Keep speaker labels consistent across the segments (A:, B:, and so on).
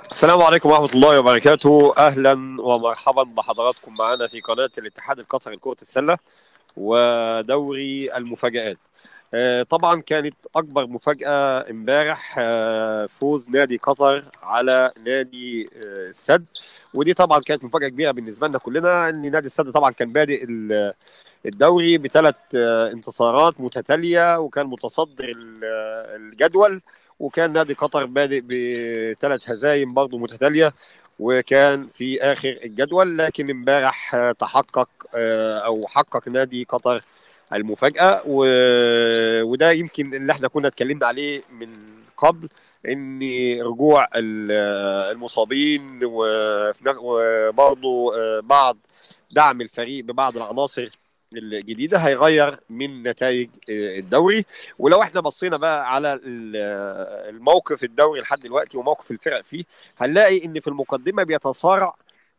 A: السلام عليكم ورحمة الله وبركاته أهلا ومرحبا بحضراتكم معنا في قناة الاتحاد القطري لكرة السلة ودوري المفاجآت آه، طبعا كانت أكبر مفاجأة امبارح آه، فوز نادي قطر على نادي آه، السد ودي طبعا كانت مفاجأة كبيرة بالنسبة لنا كلنا إن نادي السد طبعا كان بادئ ال- الدوري بثلاث انتصارات متتالية وكان متصدر ال- الجدول وكان نادي قطر بادئ بثلاث هزايم برضه متتاليه وكان في اخر الجدول لكن امبارح آه، تحقق آه، او حقق نادي قطر المفاجاه و... وده يمكن اللي احنا كنا اتكلمنا عليه من قبل ان رجوع ال- المصابين وفي نف- وبرضه آه، بعض دعم الفريق ببعض العناصر الجديده هيغير من نتائج آه، الدوري ولو احنا بصينا بقى على ال- الموقف الدوري لحد دلوقتي وموقف الفرق فيه هنلاقي ان في المقدمه بيتصارع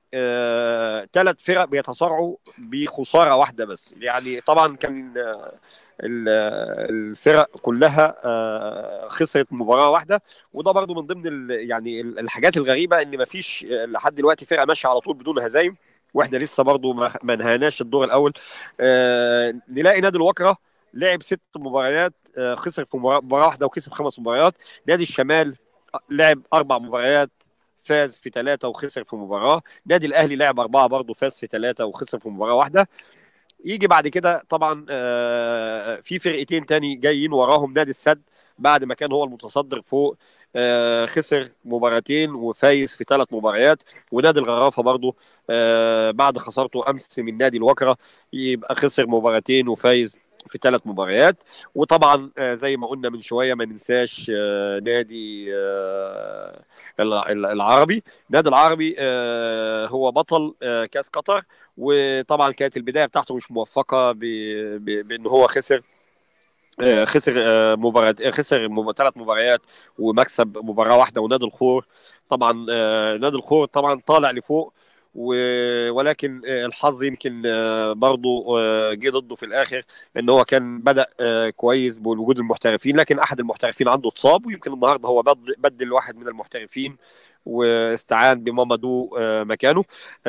A: ثلاث فرق بيتصارعوا بخساره واحده بس يعني طبعا كان آه، ال- الفرق كلها آه، خسرت مباراه واحده وده برضو من ضمن ال- يعني ال- الحاجات الغريبه ان مفيش آه، لحد دلوقتي فرقه ماشيه على طول بدون هزايم واحنا لسه برضو ما ما انهيناش الدور الاول آه، نلاقي نادي الوكره لعب ست مباريات آه، خسر في مباراه مباراة واحده وكسب خمس مباريات نادي الشمال لعب اربع مباريات فاز في ثلاثة وخسر في مباراة نادي الأهلي لعب أربعة برضه فاز في ثلاثة وخسر في مباراة واحدة يجي بعد كده طبعا آه، في فرقتين تاني جايين وراهم نادي السد بعد ما كان هو المتصدر فوق آه، خسر مباراتين وفايز في ثلاث مباريات ونادي الغرافه برضه آه، بعد خسارته امس من نادي الوكره يبقى خسر مباراتين وفايز في ثلاث مباريات وطبعا آه، زي ما قلنا من شويه ما ننساش آه، نادي آه، الع- العربي نادي العربي آه، هو بطل آه، كاس قطر وطبعا كانت البدايه بتاعته مش موفقه ب... ب... بان هو خسر آه، خسر آه، مباراة آه، خسر مب... ثلاث مباريات ومكسب مباراة واحدة ونادي الخور طبعا آه، نادي الخور طبعا طالع لفوق و... ولكن آه، الحظ يمكن آه، برضه آه، جه ضده في الاخر ان هو كان بدأ آه، كويس بوجود المحترفين لكن احد المحترفين عنده اتصاب ويمكن النهارده هو بد- بدل واحد من المحترفين واستعان بمامادو آه، مكانه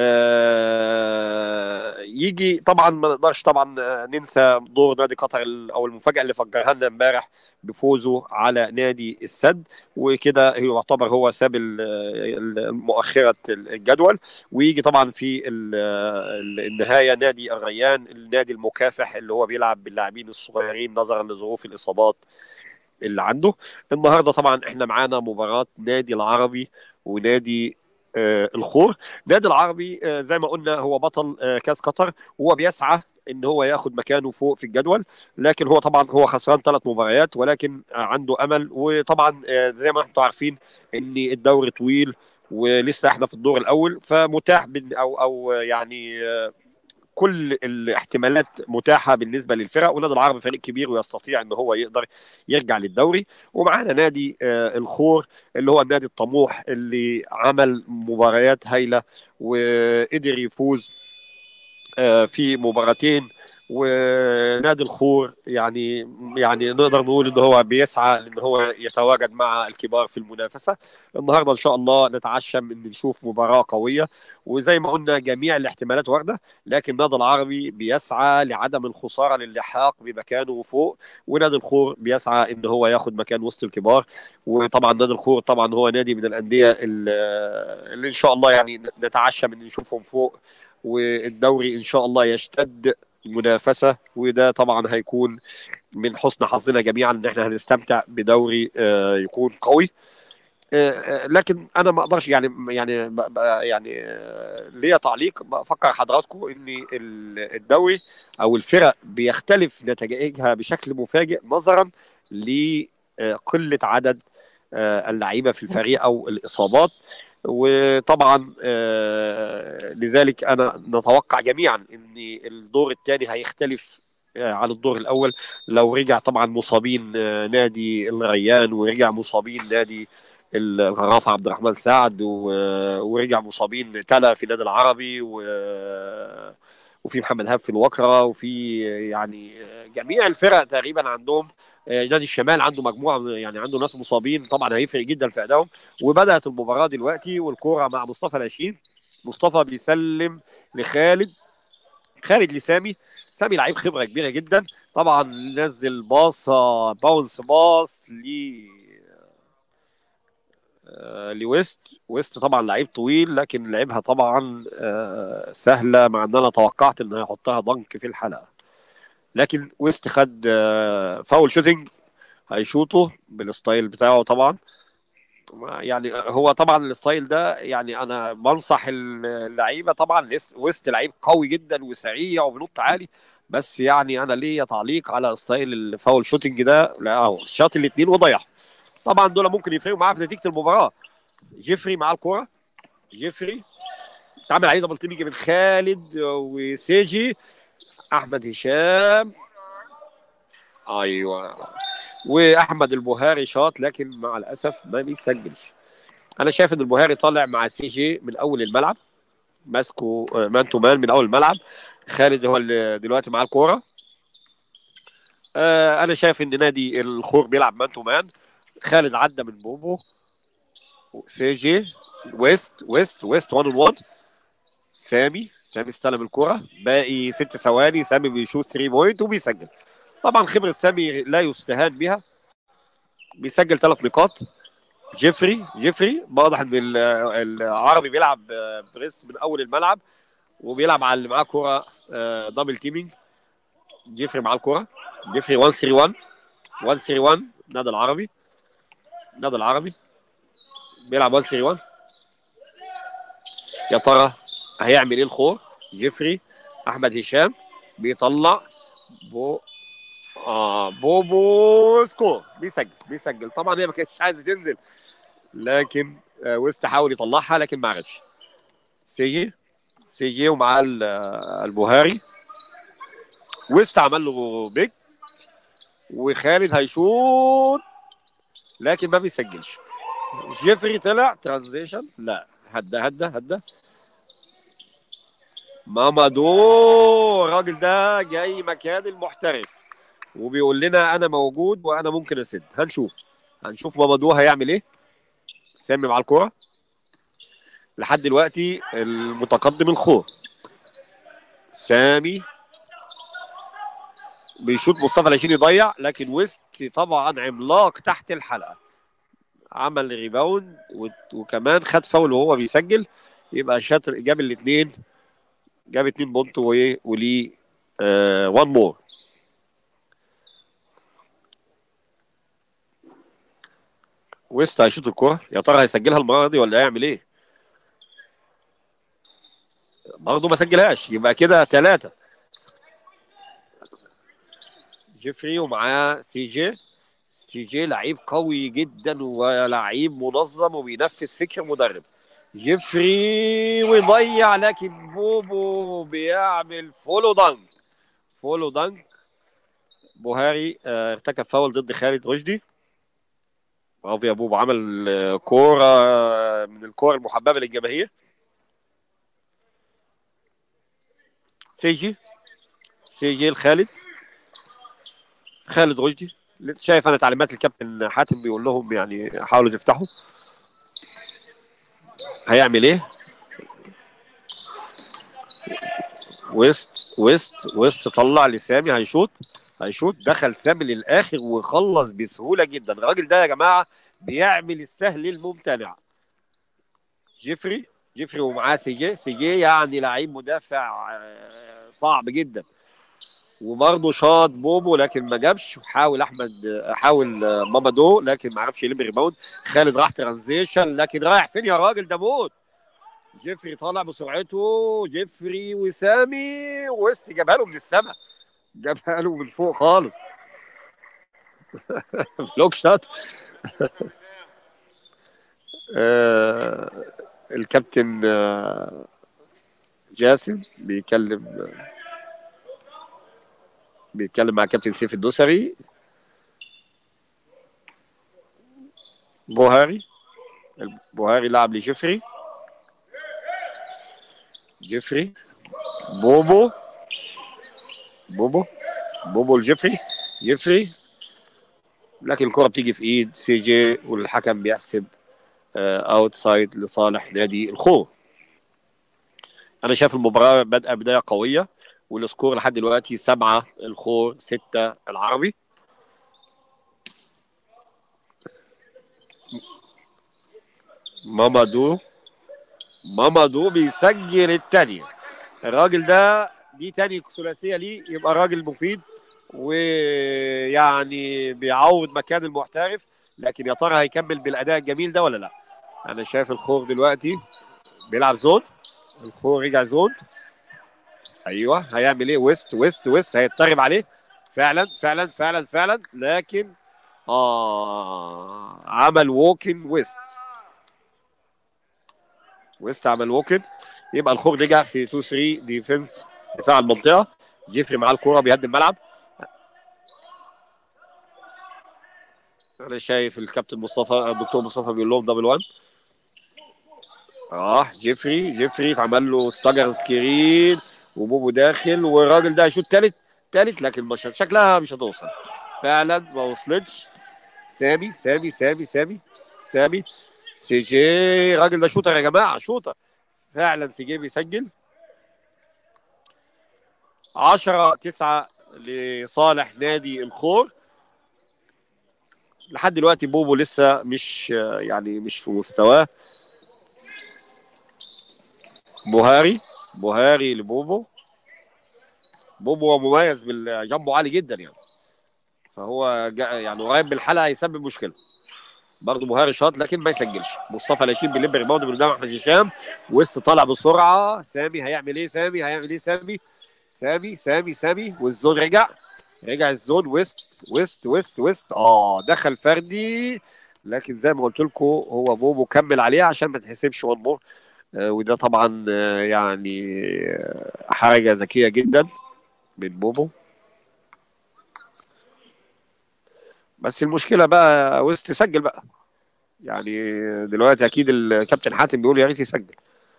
A: آه، يجي طبعا ما نقدرش طبعا آه، ننسى دور نادي قطر ال- او المفاجاه اللي فجرها لنا امبارح بفوزه على نادي السد وكده هو يعتبر هو ساب ال- ال- مؤخره الجدول ويجي طبعا في ال- ال- النهايه نادي الريان النادي المكافح اللي هو بيلعب باللاعبين الصغيرين نظرا لظروف الاصابات اللي عنده النهارده طبعا احنا معانا مباراه نادي العربي ونادي آه الخور نادي العربي آه زي ما قلنا هو بطل آه كاس قطر وهو بيسعى ان هو ياخد مكانه فوق في الجدول لكن هو طبعا هو خسران ثلاث مباريات ولكن آه عنده امل وطبعا آه زي ما انتم عارفين ان الدوري طويل ولسه احنا في الدور الاول فمتاح بال- او او يعني آه كل الاحتمالات متاحه بالنسبه للفرق ونادي العربي فريق كبير ويستطيع ان هو يقدر يرجع للدوري ومعانا نادي آه، الخور اللي هو النادي الطموح اللي عمل مباريات هايله وقدر يفوز آه، في مباراتين ونادي الخور يعني يعني نقدر نقول ان هو بيسعى ان هو يتواجد مع الكبار في المنافسه النهارده ان شاء الله نتعشم ان نشوف مباراه قويه وزي ما قلنا جميع الاحتمالات وارده لكن النادي العربي بيسعى لعدم الخساره للحاق بمكانه فوق ونادي الخور بيسعى ان هو ياخد مكان وسط الكبار وطبعا نادي الخور طبعا هو نادي من الانديه اللي اللي ان شاء الله يعني نتعشم ان نشوفهم فوق والدوري ان شاء الله يشتد منافسه وده طبعا هيكون من حسن حظنا جميعا ان احنا هنستمتع بدوري آه، يكون قوي آه، آه، لكن انا ما اقدرش يعني يعني ب- ب- يعني آه، ليا تعليق بفكر حضراتكم ان ال- الدوري او الفرق بيختلف نتائجها بشكل مفاجئ نظرا لقله عدد آه، اللعيبه في الفريق او الاصابات وطبعا آه، لذلك انا نتوقع جميعا ان الدور الثاني هيختلف آه، عن الدور الاول لو رجع طبعا مصابين آه، نادي الريان ورجع مصابين نادي الغرافة عبد الرحمن سعد و- ورجع مصابين تلا في النادي العربي و وفي محمد هاب في الوكره وفي يعني جميع الفرق تقريبا عندهم نادي الشمال عنده مجموعه يعني عنده ناس مصابين طبعا هيفرق جدا في ادائهم وبدات المباراه دلوقتي والكوره مع مصطفى العشرين مصطفى بيسلم لخالد خالد لسامي سامي لعيب خبره كبيره جدا طبعا نزل باصه باونس باص ل لويست ويست طبعا لعيب طويل لكن لعبها طبعا سهله مع ان انا توقعت انه هيحطها ضنك في الحلقه لكن ويست خد فاول شوتنج هيشوطه بالستايل بتاعه طبعا يعني هو طبعا الستايل ده يعني انا بنصح اللعيبه طبعا ويست لعيب قوي جدا وسريع وبنط عالي بس يعني انا ليا تعليق على ستايل الفاول شوتنج ده لا هو شاط الاثنين وضيعهم طبعا دول ممكن يفرقوا معاه في نتيجه المباراه جيفري معاه الكوره جيفري اتعمل عليه دبل تيم من خالد وسيجي احمد هشام ايوه واحمد البهاري شاط لكن مع الاسف ما بيسجلش انا شايف ان البهاري طالع مع سي جي من اول الملعب ماسكه مان تو مان من اول الملعب خالد هو اللي دلوقتي معاه الكوره آه انا شايف ان نادي الخور بيلعب مان تو مان خالد عدى من بوبو سي جي ويست ويست ويست 1 1 سامي سامي استلم الكرة باقي ست ثواني سامي بيشوط 3 بوينت وبيسجل طبعا خبرة سامي لا يستهان بها بيسجل ثلاث نقاط جيفري جيفري واضح ان العربي بيلعب بريس من اول الملعب وبيلعب على اللي معاه كرة دبل تيمينج جيفري معاه الكرة جيفري 1 3 1 1 3 1 نادي العربي نادي العربي بيلعب 1 3 1 يا ترى هيعمل ايه الخور جيفري احمد هشام بيطلع بو اه بوبو سكور بيسجل بيسجل طبعا هي ما كانتش عايزه تنزل لكن آه ويست حاول يطلعها لكن ما عرفش سيجي سيجي ومعاه البهاري ويست عمل له بيج وخالد هيشوط لكن ما بيسجلش جيفري طلع ترانزيشن لا هدى هدى هدى مامادو الراجل ده جاي مكان المحترف وبيقول لنا انا موجود وانا ممكن اسد هنشوف هنشوف مامادو هيعمل ايه سامي مع الكوره لحد دلوقتي المتقدم الخور سامي بيشوط مصطفى العشرين يضيع لكن ويست طبعا عملاق تحت الحلقه عمل ريباوند وكمان خد فاول وهو بيسجل يبقى شاطر جاب الاثنين جاب اتنين بونت وليه 1 مور ويست هيشوط الكرة يا ترى هيسجلها المرة دي ولا هيعمل ايه؟ برضه ما سجلهاش يبقى كده ثلاثة جيفري ومعاه سي جي سي جي لعيب قوي جدا ولعيب منظم وبينفذ فكر مدرب جيفري ويضيع لكن بوبو بيعمل فولو دانك فولو دانك بوهاري اه ارتكب فاول ضد خالد رشدي برافو يا بوبو عمل اه كوره من الكور المحببه للجماهير سيجي سيجي الخالد خالد رشدي شايف انا تعليمات الكابتن حاتم بيقول لهم يعني حاولوا تفتحوا هيعمل ايه ويست ويست ويست طلع لسامي هيشوط هيشوط دخل سامي للاخر وخلص بسهوله جدا الراجل ده يا جماعه بيعمل السهل الممتنع جيفري جيفري ومعاه سيجي سيجي يعني لعيب مدافع صعب جدا وبرضه شاط بوبو لكن ما جابش حاول احمد حاول مامادو لكن ما عرفش يلم ريباوند خالد راح ترانزيشن لكن رايح فين يا راجل ده موت جيفري طالع بسرعته جيفري وسامي ويست جابها له من السماء جابها له من فوق خالص بلوك شوت آه الكابتن آه جاسم بيكلم بيتكلم مع كابتن سيف الدوسري بوهاري بوهاري لعب لجيفري جيفري بوبو بوبو بوبو لجيفري جيفري لكن الكره بتيجي في ايد سي جي والحكم بيحسب اوت سايد لصالح نادي الخور انا شايف المباراه بادئه بدايه قويه والسكور لحد دلوقتي سبعة الخور ستة العربي مامادو مامادو بيسجل الثانية الراجل ده دي تاني ثلاثية ليه يبقى راجل مفيد ويعني بيعوض مكان المحترف لكن يا ترى هيكمل بالاداء الجميل ده ولا لا انا شايف الخور دلوقتي بيلعب زون الخور رجع زون ايوه هيعمل ايه ويست ويست ويست هيترغب عليه فعلا فعلا فعلا فعلا لكن اه عمل ووكن ويست ويست عمل ووكن يبقى الخور رجع في 2 3 ديفنس دفاع المنطقه جيفري معاه الكوره بيهدي الملعب انا شايف الكابتن مصطفى الدكتور مصطفى بيقول لهم دبل 1 اه جيفري جيفري اتعمل له ستاجر سكرين وبوبو داخل والراجل ده هيشوط تالت تالت لكن مش شكلها مش هتوصل فعلا ما وصلتش سامي سامي سامي سامي سامي سي جي الراجل ده شوتر يا جماعه شوتر فعلا سي جي بيسجل 10 9 لصالح نادي الخور لحد دلوقتي بوبو لسه مش يعني مش في مستواه بوهاري بوهاري لبوبو بوبو مميز بالجنبه عالي جدا يعني فهو يعني قريب من الحلقه هيسبب مشكله برضه بوهاري شاط لكن ما يسجلش مصطفى لاشين بيلم ريباوند من قدام احمد هشام ويست طالع بسرعه سامي هيعمل ايه سامي هيعمل ايه سامي سامي سامي سامي والزون رجع رجع الزون ويست ويست ويست ويست اه دخل فردي لكن زي ما قلت لكم هو بوبو كمل عليه عشان ما تحسبش وان مور آه وده طبعا آه يعني آه حاجه ذكيه جدا من بوبو بس المشكله بقى ويست سجل بقى يعني دلوقتي اكيد الكابتن حاتم بيقول يا ريت يسجل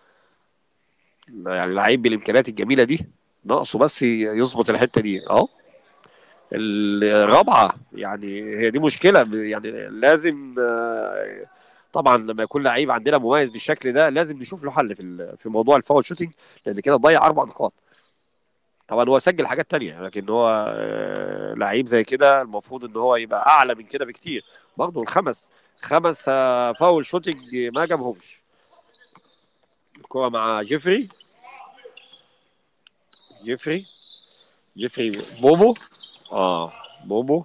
A: يعني لعيب بالامكانيات الجميله دي ناقصه بس يظبط الحته دي اه الرابعه يعني هي دي مشكله يعني لازم طبعا لما يكون لعيب عندنا مميز بالشكل ده لازم نشوف له حل في في موضوع الفاول شوتنج لان كده ضيع اربع نقاط طبعا هو سجل حاجات تانية لكن هو لعيب زي كده المفروض ان هو يبقى اعلى من كده بكتير برضه الخمس خمس فاول شوتنج ما جابهمش الكرة مع جيفري جيفري جيفري بوبو اه بوبو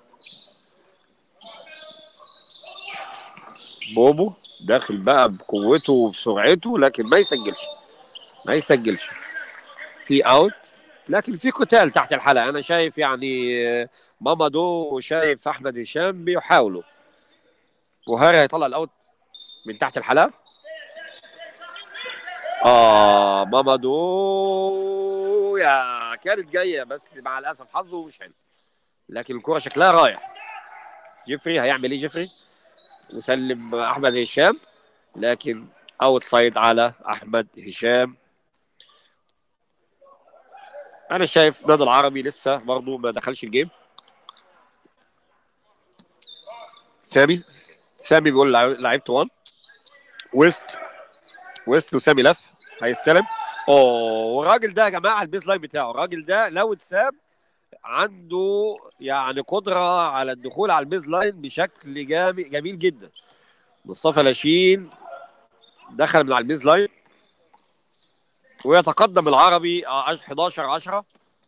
A: بوبو داخل بقى بقوته وبسرعته لكن ما يسجلش ما يسجلش في اوت لكن في قتال تحت الحلقه انا شايف يعني مامادو وشايف احمد هشام بيحاولوا وهاري هيطلع الاوت من تحت الحلقه اه مامادو يا كانت جايه بس مع الاسف حظه مش حلو لكن الكره شكلها رايح جيفري هيعمل ايه جيفري وسلم احمد هشام لكن اوت سايد على احمد هشام انا شايف النادي العربي لسه برضه ما دخلش الجيم سامي سامي بيقول لعيبته 1 ويست ويست وسامي لف هيستلم اوه الراجل ده يا جماعه البيز لاين بتاعه الراجل ده لو اتساب عنده يعني قدره على الدخول على البيز لاين بشكل جامي جميل جدا مصطفى لاشين دخل من على البيز لاين ويتقدم العربي 11 10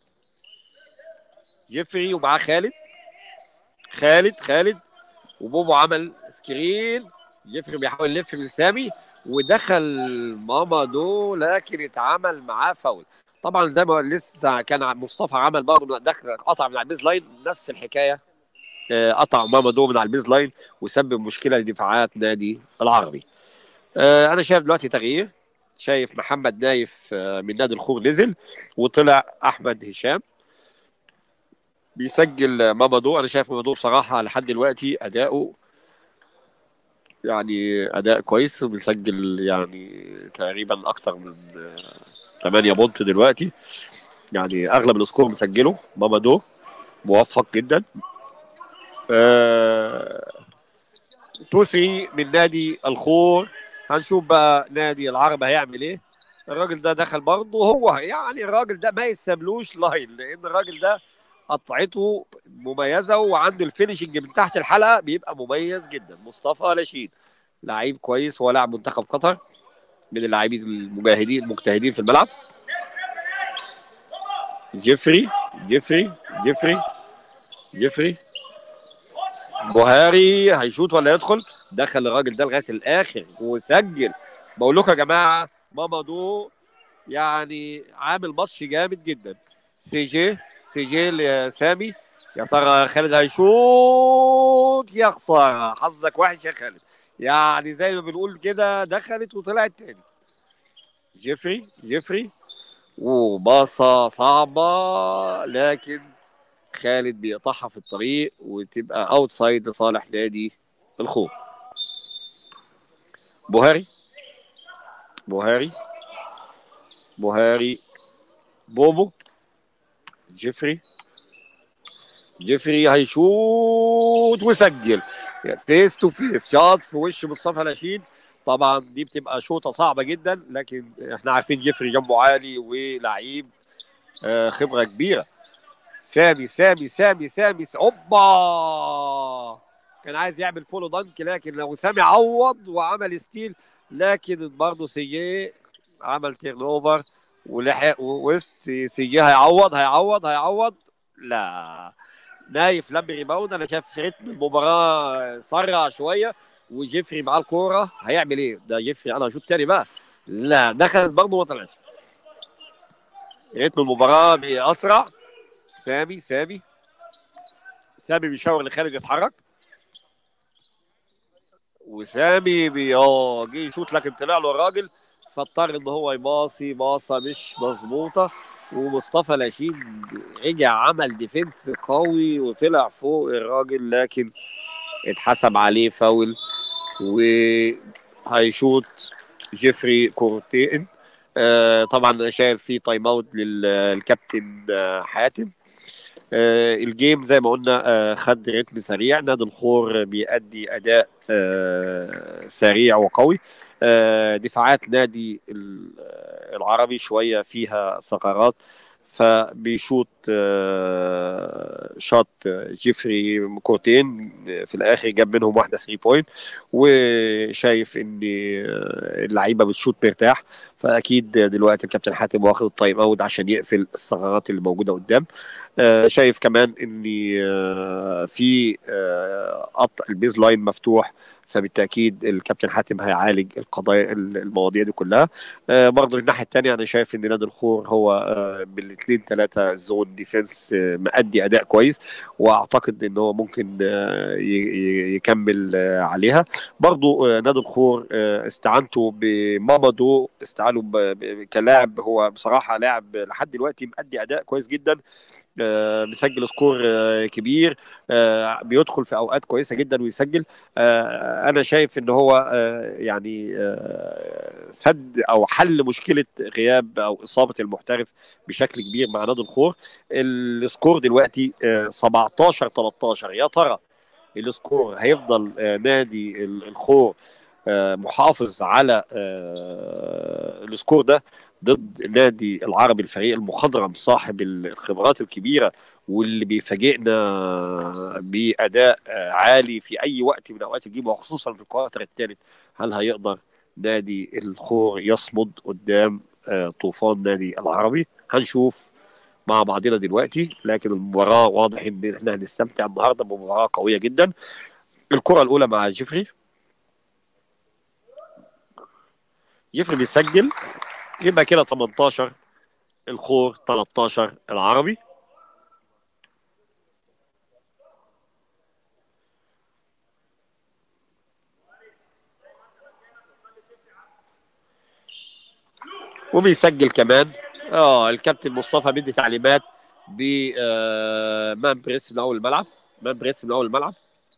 A: جيفري ومعاه خالد خالد خالد وبوبو عمل سكرين جيفري بيحاول يلف من سامي ودخل مامادو لكن اتعمل معاه فاول طبعا زي ما لسه كان مصطفى عمل برضه دخل قطع من على البيز لاين نفس الحكايه قطع مامادو من على البيز لاين وسبب مشكله لدفاعات نادي العربي انا شايف دلوقتي تغيير شايف محمد نايف من نادي الخور نزل وطلع احمد هشام بيسجل مامادو انا شايف مامادو بصراحه لحد دلوقتي اداؤه يعني اداء كويس بيسجل يعني تقريبا اكتر من 8 بونت دلوقتي يعني اغلب السكور مسجله مامادو موفق جدا آه... توسي من نادي الخور هنشوف بقى نادي العرب هيعمل ايه الراجل ده دخل برضه هو يعني الراجل ده ما يسابلوش لاين لان الراجل ده قطعته مميزه وعنده الفينشنج من تحت الحلقه بيبقى مميز جدا مصطفى لاشين لعيب كويس هو لاعب منتخب قطر من اللاعبين المجاهدين المجتهدين في الملعب جيفري جيفري جيفري جيفري بوهاري هيشوط ولا يدخل دخل الراجل ده لغايه الاخر وسجل بقول لكم يا جماعه مامادو يعني عامل ماتش جامد جدا سي جي سي جي لسامي يا ترى خالد هيشوط يا خساره حظك وحش يا خالد يعني زي ما بنقول كده دخلت وطلعت تاني جيفري جيفري وباصة صعبة لكن خالد بيقطعها في الطريق وتبقى اوتسايد لصالح نادي الخوف بوهاري بوهاري بوهاري بوبو جيفري جيفري هيشوط وسجل فيس تو فيس شاط في وش مصطفى لاشين طبعا دي بتبقى شوطه صعبه جدا لكن احنا عارفين جيفري جنبه عالي ولعيب آه، خبره كبيره سامي سامي سامي سامي اوبا كان عايز يعمل فولو دانك لكن لو سامي عوض وعمل ستيل لكن برضه سييه عمل تيرن اوفر ولحق وسط سييه هيعوض هيعوض هيعوض لا نايف لم ريباوند انا شايف رتم المباراه سرع شويه وجيفري معاه الكوره هيعمل ايه؟ ده جيفري انا اشوف تاني بقى لا دخلت برضه ما طلعتش رتم المباراه باسرع سامي سامي سامي بيشاور لخالد يتحرك وسامي بي اه جه يشوط لكن طلع له الراجل فاضطر ان هو يباصي باصه مش مظبوطه ومصطفى لاشين رجع عمل ديفنس قوي وطلع فوق الراجل لكن اتحسب عليه فاول وهيشوط جيفري كورتين آه طبعا انا شايف في تايم اوت للكابتن آه حاتم آه الجيم زي ما قلنا آه خد رتم سريع نادي الخور بيأدي اداء آه سريع وقوي آه دفاعات نادي العربي شويه فيها ثغرات فبيشوط آه شوت جيفري كورتين في الاخر جاب منهم واحده 3 بوينت وشايف ان اللعيبه بتشوط مرتاح فاكيد دلوقتي الكابتن حاتم واخد التايم اوت عشان يقفل الثغرات اللي موجوده قدام آه شايف كمان ان آه في قطع البيز لاين مفتوح فبالتاكيد الكابتن حاتم هيعالج القضايا المواضيع دي كلها آه برضه الناحيه الثانيه انا شايف ان نادي الخور هو آه بالاثنين ثلاثه زون ديفense آه مأدي اداء كويس واعتقد ان هو ممكن آه يكمل آه عليها برضه آه نادي الخور آه استعانته بمامادو استعانوا كلاعب هو بصراحه لاعب لحد دلوقتي مأدي اداء كويس جدا آه مسجل سكور آه كبير آه بيدخل في اوقات كويسه جدا ويسجل انا شايف ان هو يعني سد او حل مشكله غياب او اصابه المحترف بشكل كبير مع نادي الخور السكور دلوقتي 17 13 يا ترى السكور هيفضل نادي الخور محافظ على السكور ده ضد النادي العربي الفريق المخضرم صاحب الخبرات الكبيره واللي بيفاجئنا باداء عالي في اي وقت من اوقات الجيم وخصوصا في الكوارتر الثالث هل هيقدر نادي الخور يصمد قدام طوفان نادي العربي هنشوف مع بعضنا دلوقتي لكن المباراه واضح ان احنا هنستمتع النهارده بمباراه قويه جدا الكره الاولى مع جيفري جيفري بيسجل يبقى كده 18 الخور 13 العربي وبيسجل كمان اه الكابتن مصطفى بيدي تعليمات ب آه مان بريس من اول الملعب مان بريس من اول الملعب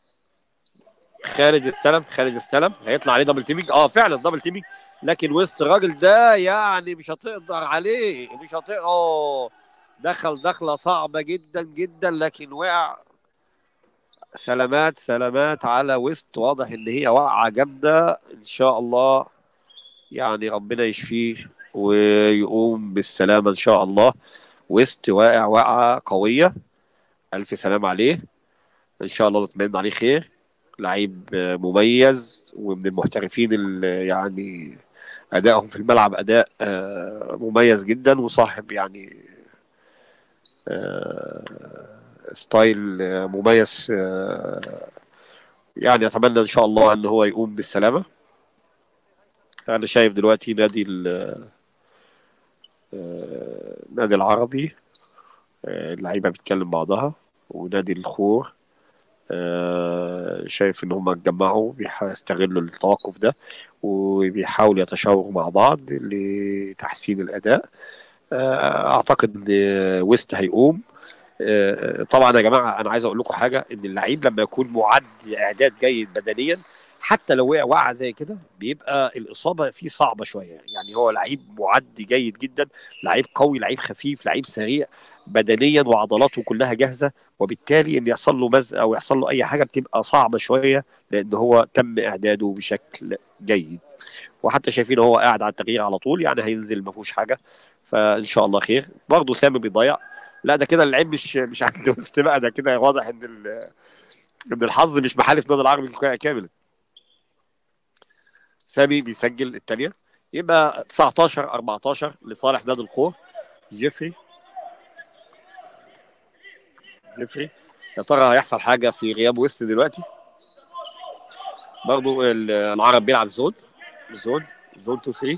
A: خالد استلم خالد استلم هيطلع عليه دبل تيمينج اه فعلا دبل تيمينج لكن وسط الراجل ده يعني مش هتقدر عليه مش هتقدر اه دخل دخله صعبه جدا جدا لكن وقع سلامات سلامات على ويست واضح ان هي واقعه جامده ان شاء الله يعني ربنا يشفيه ويقوم بالسلامه ان شاء الله ويست واقع واقعه قويه الف سلام عليه ان شاء الله نتمنى عليه خير لعيب مميز ومن المحترفين اللي يعني ادائهم في الملعب اداء آه، مميز جدا وصاحب يعني آه، ستايل آه، مميز يعني اتمنى ان شاء الله ان هو يقوم بالسلامه انا شايف دلوقتي نادي النادي العربي اللعيبه بتكلم بعضها ونادي الخور شايف ان هم اتجمعوا بيستغلوا التوقف ده وبيحاولوا يتشاوروا مع بعض لتحسين الاداء اعتقد ان ويست هيقوم طبعا يا جماعه انا عايز اقول لكم حاجه ان اللعيب لما يكون معد اعداد جيد بدنيا حتى لو وقع وقعه زي كده بيبقى الاصابه فيه صعبه شويه يعني هو لعيب معد جيد جدا لعيب قوي لعيب خفيف لعيب سريع بدنيا وعضلاته كلها جاهزه وبالتالي ان يحصل له مزق او يحصل له اي حاجه بتبقى صعبه شويه لان هو تم اعداده بشكل جيد وحتى شايفين هو قاعد على التغيير على طول يعني هينزل ما فيهوش حاجه فان شاء الله خير برضه سامي بيضيع لا ده كده اللعيب مش مش عنده استباء ده كده واضح ان ان الحظ مش محالف نادي العربي كاملا سامي بيسجل الثانيه يبقى 19 14 لصالح نادي الخور جيفري جيفري يا ترى هيحصل حاجه في غياب ويست دلوقتي برضو العرب بيلعب زون زون زون 2 3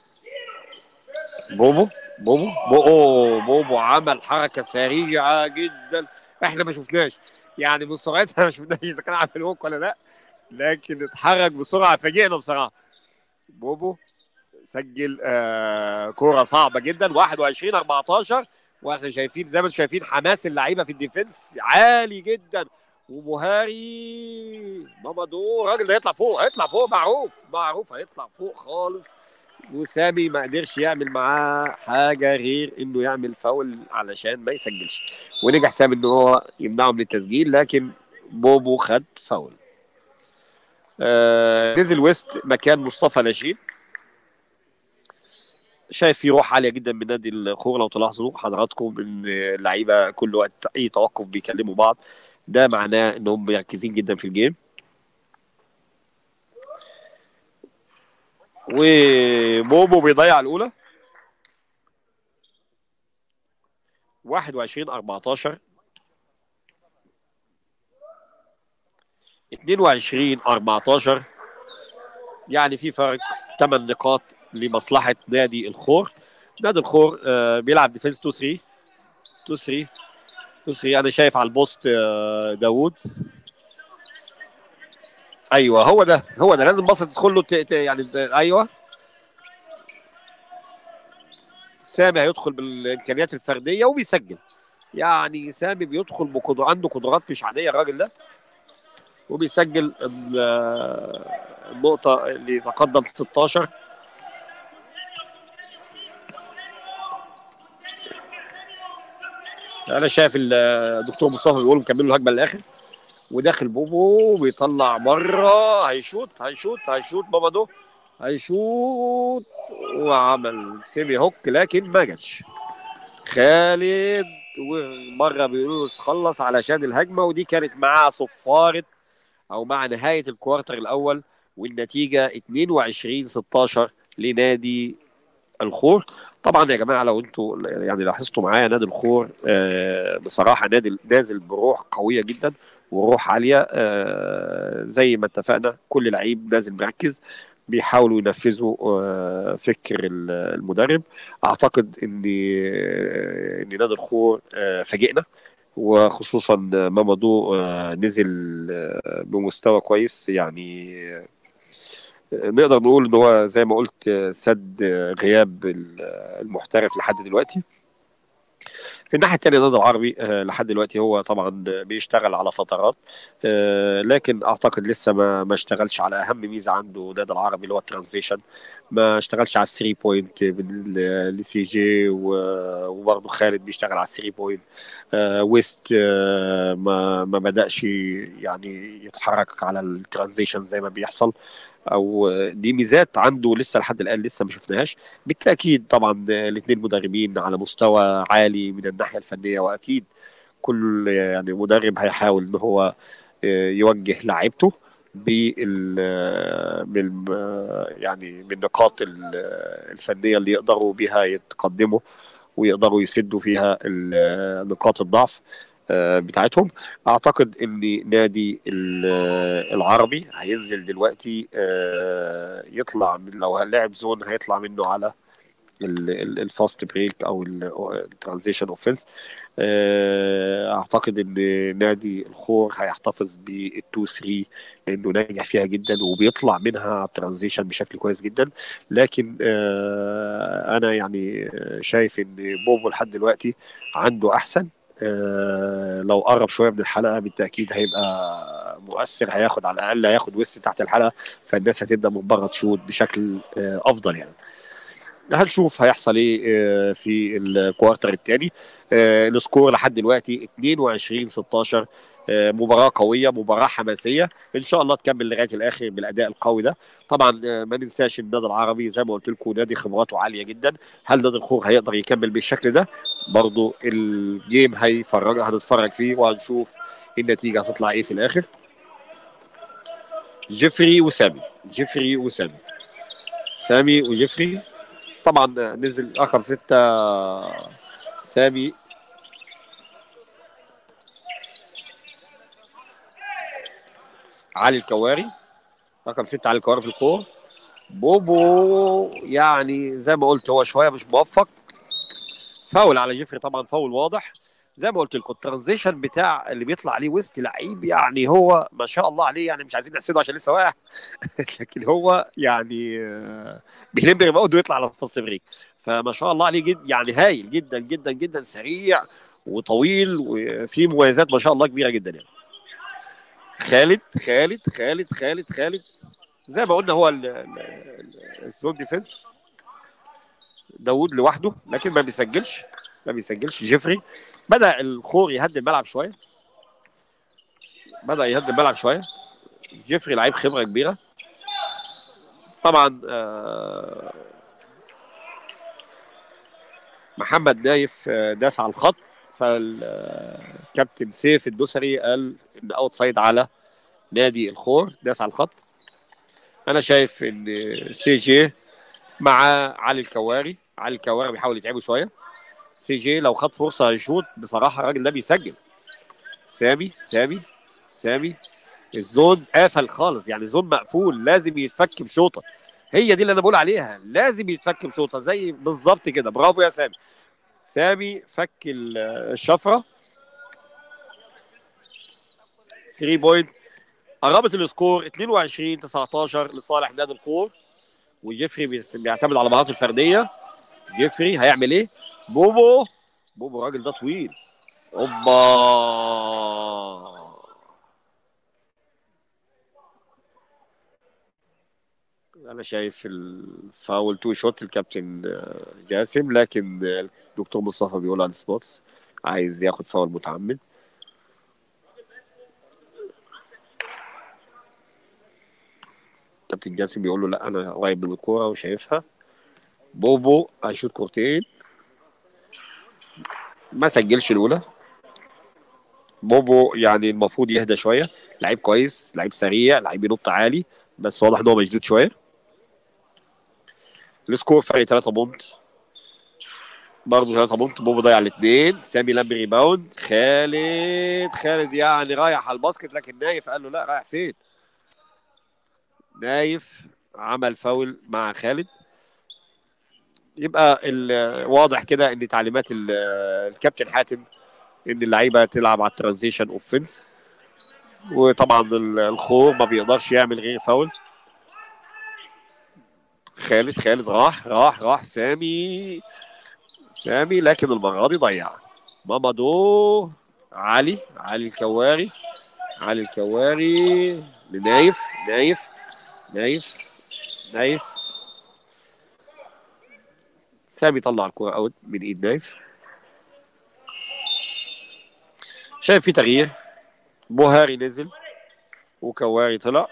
A: بوبو بوبو بوبو بوبو عمل حركه سريعه جدا احنا ما شفناش يعني من سرعتها ما شفناش اذا كان عامل هوك ولا لا لكن اتحرك بسرعه فاجئنا بصراحه بوبو سجل آه كوره صعبه جدا 21 14 واحنا شايفين زي ما انتم شايفين حماس اللعيبه في الديفنس عالي جدا وبهاري مامادو الراجل ده هيطلع فوق هيطلع فوق معروف معروف هيطلع فوق خالص وسامي ما قدرش يعمل معاه حاجه غير انه يعمل فاول علشان ما يسجلش ونجح سامي ان هو يمنعه من التسجيل لكن بوبو خد فاول آه نزل ويست مكان مصطفى نشيد شايف في روح عاليه جدا من نادي الخور لو تلاحظوا حضراتكم ان اللعيبه كل وقت اي توقف بيكلموا بعض ده معناه انهم مركزين جدا في الجيم وبوبو بيضيع الاولى 21 14 22 14 يعني في فرق 8 نقاط لمصلحه نادي الخور نادي الخور آه بيلعب ديفنس 2 3 2 3 2 3 انا شايف على البوست آه داوود ايوه هو ده هو ده لازم بص تدخل له يعني ايوه سامي هيدخل بالامكانيات الفرديه وبيسجل يعني سامي بيدخل بقدر عنده قدرات مش عاديه الراجل ده وبيسجل النقطه اللي تقدم 16 انا شايف الدكتور مصطفى بيقول مكمل له هجمه للاخر وداخل بوبو بيطلع بره هيشوط هيشوط هيشوط بابا دو هيشوط وعمل سيمي هوك لكن ما جاتش خالد ومره بيقولوا خلص علشان الهجمه ودي كانت مع صفاره او مع نهايه الكوارتر الاول والنتيجه 22 16 لنادي الخور طبعا يا جماعه لو انتوا يعني لاحظتوا معايا نادي الخور آه بصراحه نادي نازل بروح قويه جدا وروح عاليه آه زي ما اتفقنا كل لعيب نازل مركز بيحاولوا ينفذوا آه فكر المدرب اعتقد ان ان نادي الخور فاجئنا وخصوصا مامادو نزل بمستوى كويس يعني نقدر نقول ان هو زي ما قلت سد غياب المحترف لحد دلوقتي في الناحيه الثانيه النادي العربي لحد دلوقتي هو طبعا بيشتغل على فترات لكن اعتقد لسه ما ما اشتغلش على اهم ميزه عنده النادي العربي اللي هو الترانزيشن ما اشتغلش على الثري بوينت لسي جي وبرضه خالد بيشتغل على الثري بوينت آه ويست آه ما ما بداش يعني يتحرك على الترانزيشن زي ما بيحصل او دي ميزات عنده لسه لحد الان لسه ما شفناهاش بالتاكيد طبعا الاثنين مدربين على مستوى عالي من الناحيه الفنيه واكيد كل يعني مدرب هيحاول ان هو يوجه لاعيبته بال بال يعني بالنقاط الفنيه اللي يقدروا بها يتقدموا ويقدروا يسدوا فيها نقاط الضعف بتاعتهم اعتقد ان نادي العربي هينزل دلوقتي يطلع من لو هنلاعب زون هيطلع منه على الفاست بريك او الترانزيشن اوفنس اعتقد ان نادي الخور هيحتفظ بالتو 3 لانه ناجح فيها جدا وبيطلع منها على الترانزيشن بشكل كويس جدا لكن انا يعني شايف ان بوبو لحد دلوقتي عنده احسن لو قرب شويه من الحلقه بالتاكيد هيبقى مؤثر هياخد على الاقل هياخد وسط تحت الحلقه فالناس هتبدا من بره تشوت بشكل افضل يعني هنشوف هيحصل ايه في الكوارتر الثاني السكور لحد دلوقتي 22 16 مباراه قويه مباراه حماسيه ان شاء الله تكمل لغايه الاخر بالاداء القوي ده طبعا ما ننساش النادي العربي زي ما قلت لكم نادي خبراته عاليه جدا هل نادي الخور هيقدر يكمل بالشكل ده برضو الجيم هيفرج هنتفرج فيه وهنشوف النتيجه هتطلع ايه في الاخر جيفري وسامي جيفري وسامي سامي وجيفري طبعا نزل رقم ستة سامي علي الكواري رقم ستة علي الكواري في الكورة بوبو يعني زي ما قلت هو شوية مش موفق فاول على جيفري طبعا فاول واضح زي ما قلت لكم الترانزيشن بتاع اللي بيطلع عليه ويست لعيب يعني هو ما شاء الله عليه يعني مش عايزين نحسده عشان لسه واقع لكن هو يعني بيلم ريباوند ويطلع على الفاست بريك فما شاء الله عليه جد يعني هايل جدا جدا جدا سريع وطويل وفي مميزات ما شاء الله كبيره جدا يعني خالد خالد خالد خالد خالد زي ما قلنا هو الزون ديفense داوود لوحده لكن ما بيسجلش ما بيسجلش جيفري بدا الخور يهدي الملعب شويه بدا يهدي الملعب شويه جيفري لعيب خبره كبيره طبعا آه محمد نايف داس على الخط فالكابتن سيف الدوسري قال ان اوت سايد على نادي الخور داس على الخط انا شايف ان سي جي مع علي الكواري علي الكواري بيحاول يتعبه شويه سي جي لو خد فرصه يشوط بصراحه الراجل ده بيسجل سامي سامي سامي الزون قافل خالص يعني زون مقفول لازم يتفك بشوطه هي دي اللي انا بقول عليها لازم يتفك بشوطه زي بالظبط كده برافو يا سامي سامي فك الشفره 3 بوينت قربت السكور 22 19 لصالح نادي الخور وجيفري بيعتمد على مهاراته الفرديه جيفري هيعمل ايه؟ بوبو بوبو الراجل ده طويل اوبا انا شايف الفاول تو شوت الكابتن جاسم لكن الدكتور مصطفى بيقول على سبوتس عايز ياخد فاول متعمد كابتن جاسم بيقول له لا انا قريب من الكوره وشايفها بوبو هيشوط كورتين ما سجلش الاولى بوبو يعني المفروض يهدى شويه لعيب كويس لعيب سريع لعيب ينط عالي بس واضح ان هو مشدود شويه السكور فرق 3 بونت برضه 3 بونت بوبو ضيع الاثنين سامي لم ريباوند خالد خالد يعني رايح على الباسكت لكن نايف قال له لا رايح فين نايف عمل فاول مع خالد يبقى واضح كده ان تعليمات الكابتن حاتم ان اللعيبه تلعب على الترانزيشن اوفنس وطبعا الخور ما بيقدرش يعمل غير فاول خالد خالد راح راح راح سامي سامي لكن المره دي ضيع مامادو علي علي الكواري علي الكواري لنايف نايف نايف نايف سامي طلع الكرة اوت من ايد نايف شايف في تغيير بوهاري نزل وكواري طلع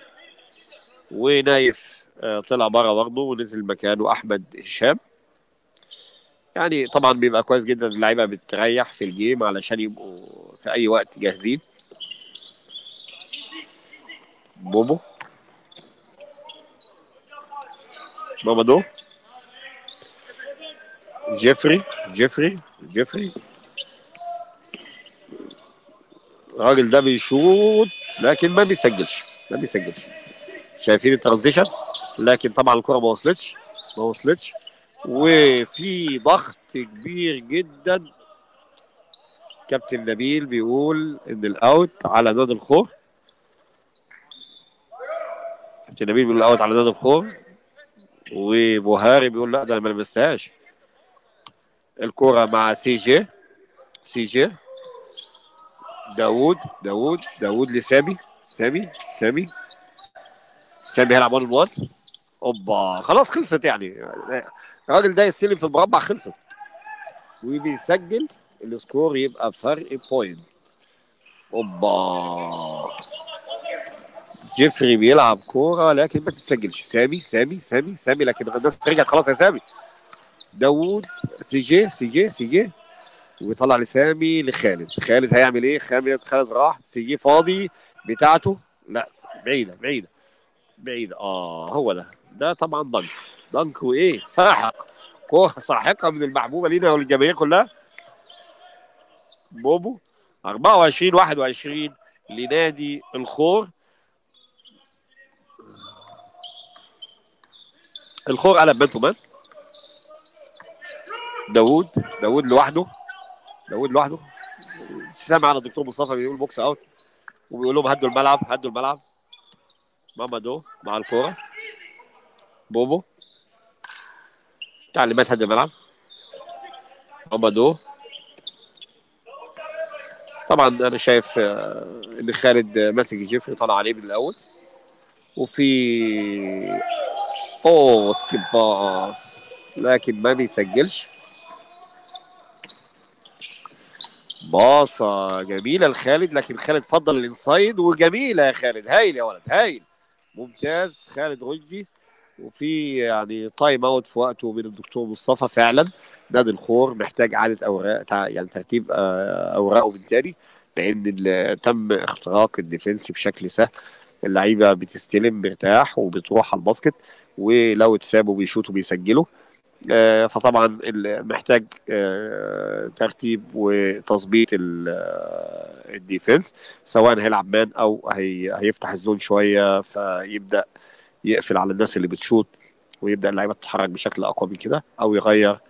A: ونايف آه، طلع بره برضه ونزل مكانه احمد هشام يعني طبعا بيبقى كويس جدا اللعيبه بتريح في الجيم علشان يبقوا في اي وقت جاهزين بوبو مامادو جيفري جيفري جيفري الراجل ده بيشوط لكن ما بيسجلش ما بيسجلش شايفين الترانزيشن لكن طبعا الكره ما وصلتش ما وصلتش وفي ضغط كبير جدا كابتن نبيل بيقول ان الاوت على نادي الخور كابتن نبيل بيقول الاوت على نادي الخور وبوهاري بيقول لا ده انا ما لمستهاش الكرة مع سي جي سي جي داوود داوود داوود لسامي سامي سامي سامي هيلعب 1 1 اوبا خلاص خلصت يعني الراجل ده يستلم في المربع خلصت وبيسجل السكور يبقى فرق بوينت اوبا جيفري بيلعب كوره لكن ما تسجلش سامي سامي سامي سامي لكن الناس رجعت خلاص يا سامي داوود سي جي سي جي سي جي ويطلع لسامي لخالد خالد هيعمل ايه خالد خالد راح سي جي فاضي بتاعته لا بعيده بعيده بعيده اه هو ده ده طبعا دنك دنك وايه ساحق كوره ساحقه من المحبوبه لينا وللجماهير كلها بوبو 24 21 لنادي الخور الخور قلب بنته مان داوود داوود لوحده داوود لوحده سامع انا الدكتور مصطفى بيقول بوكس اوت وبيقول لهم هدوا الملعب هدوا الملعب مامادو مع الكوره بوبو تعليمات هدوا الملعب مامادو طبعا انا شايف آه، ان خالد ماسك جيفري طلع عليه من الاول وفي اوه سكيب باص لكن ما بيسجلش باصة جميلة لخالد لكن خالد فضل الانسايد وجميلة يا خالد هايل يا ولد هايل ممتاز خالد رشدي وفي يعني تايم اوت في وقته من الدكتور مصطفى فعلا نادي الخور محتاج اعاده اوراق تع- يعني ترتيب آه، اوراقه من تاني لان ال- تم اختراق الديفنس بشكل سهل اللعيبه بتستلم مرتاح وبتروح على الباسكت ولو اتسابوا بيشوطوا بيسجلوا آه، فطبعا ال- محتاج آه، ترتيب وتظبيط ال- آه، الديفنس سواء هيلعب مان او هي هيفتح الزون شويه فيبدا يقفل على الناس اللي بتشوط ويبدا اللعيبه تتحرك بشكل اقوى من كده او يغير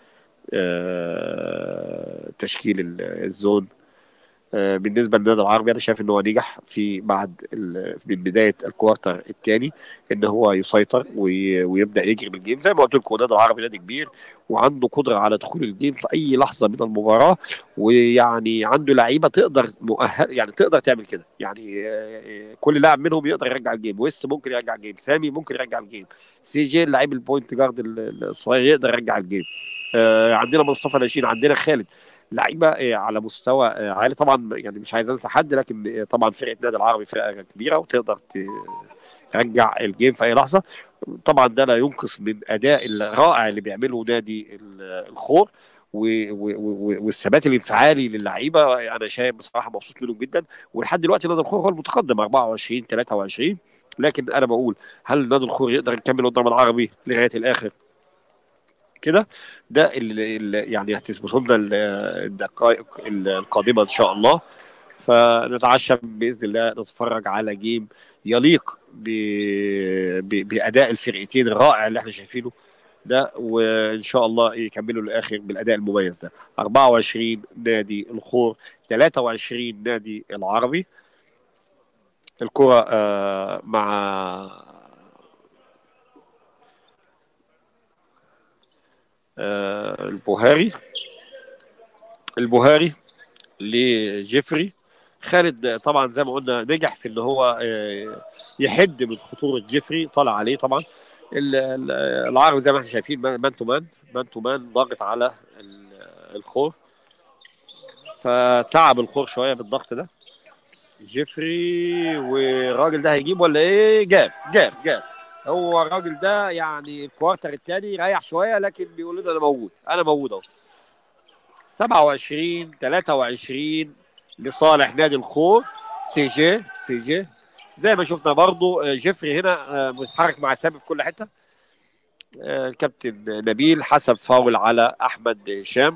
A: آه، تشكيل ال- الزون آه، بالنسبه للنادي العربي انا شايف ان هو نجح في بعد ال- من بدايه الكوارتر الثاني ان هو يسيطر وي- ويبدا يجري بالجيم زي ما قلت لكم النادي العربي نادي كبير وعنده قدره على دخول الجيم في اي لحظه من المباراه ويعني عنده لعيبه تقدر مؤهل يعني تقدر تعمل كده يعني آه، كل لاعب منهم يقدر يرجع الجيم ويست ممكن يرجع الجيم سامي ممكن يرجع الجيم سي جي اللعيب البوينت جارد ال- الصغير يقدر يرجع الجيم آه، عندنا مصطفى ناشين عندنا خالد لعيبه آه، على مستوى آه، عالي طبعا يعني مش عايز انسى حد لكن آه، طبعا فرقه النادي العربي فرقه كبيره وتقدر ت- ترجع الجيم في اي لحظه طبعا ده لا ينقص من اداء الرائع اللي بيعمله نادي ال- الخور و- و- و- والثبات الانفعالي للعيبه انا شايف بصراحه مبسوط منهم جدا ولحد دلوقتي نادي الخور هو المتقدم 24 23 لكن انا بقول هل نادي الخور يقدر يكمل قدام العربي لغايه الاخر كده ده اللي اللي يعني هتثبته لنا ال- الدقائق القادمه ان شاء الله فنتعشى باذن الله نتفرج على جيم يليق ب... ب... باداء الفرقتين الرائع اللي احنا شايفينه ده وان شاء الله يكملوا للاخر بالاداء المميز ده 24 نادي الخور 23 نادي العربي الكرة آه، مع آه، البوهاري البوهاري لجيفري خالد طبعا زي ما قلنا نجح في ان هو آه، يحد من خطوره جيفري طلع عليه طبعا ال- ال- العرب زي ما احنا شايفين مان تو مان مان تو مان ضاغط على ال- الخور فتعب الخور شويه بالضغط ده جيفري والراجل ده هيجيب ولا ايه جاب جاب جاب هو الراجل ده يعني الكوارتر الثاني ريح شويه لكن بيقول لنا انا موجود انا موجود اهو 27 23 لصالح نادي الخور سي جي سي جي زي ما شفنا برضو آه، جيفري هنا آه، متحرك مع سامي في كل حته آه، الكابتن نبيل حسب فاول على احمد هشام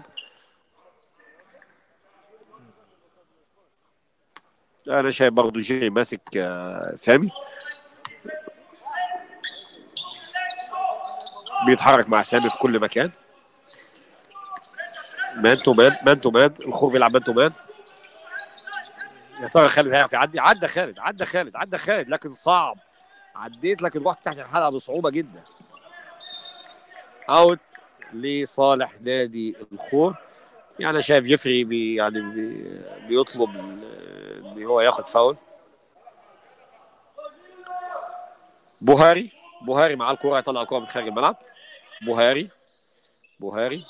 A: انا شايف برضو جيفري ماسك آه، سامي بيتحرك مع سامي في كل مكان مان تو مان مان تو مان الخور بيلعب مان تو مان يا ترى خالد هيعرف يعدي عدى خالد عدى خالد عدى خالد لكن صعب عديت لكن رحت تحت الحلقه بصعوبه جدا اوت لصالح نادي الخور يعني انا شايف جيفري بي يعني بي بيطلب ال- ان هو ياخد فاول بوهاري بوهاري معاه الكوره يطلع الكوره من خارج الملعب بوهاري بوهاري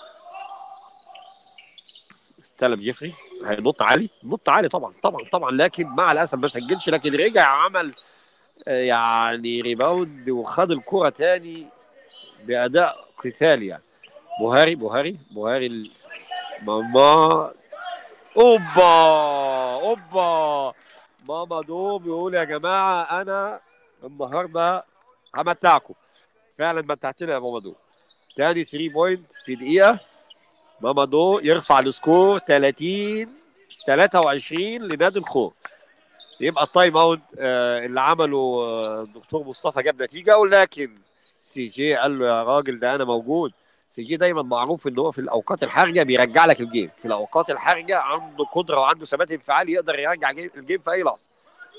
A: استلم جيفري هينط عالي نط عالي طبعا طبعا طبعا لكن مع الاسف ما سجلش لكن رجع عمل آه، يعني ريباوند وخد الكرة تاني بأداء قتالي يعني بوهاري بوهاري بوهاري ال- ماما اوبا اوبا ماما دو بيقول يا جماعة أنا النهاردة همتعكم فعلا متعتنا يا ماما دو تاني 3 بوينت في دقيقة ماما دو يرفع السكور 30 23 لنادي الخور يبقى التايم اوت آه، اللي عمله آه، الدكتور مصطفى جاب نتيجه ولكن سي جي قال له يا راجل ده انا موجود سي جي دايما معروف ان هو في الاوقات الحرجه بيرجع لك الجيم في الاوقات الحرجه عنده قدره وعنده ثبات انفعالي يقدر يرجع جي- الجيم في اي لحظه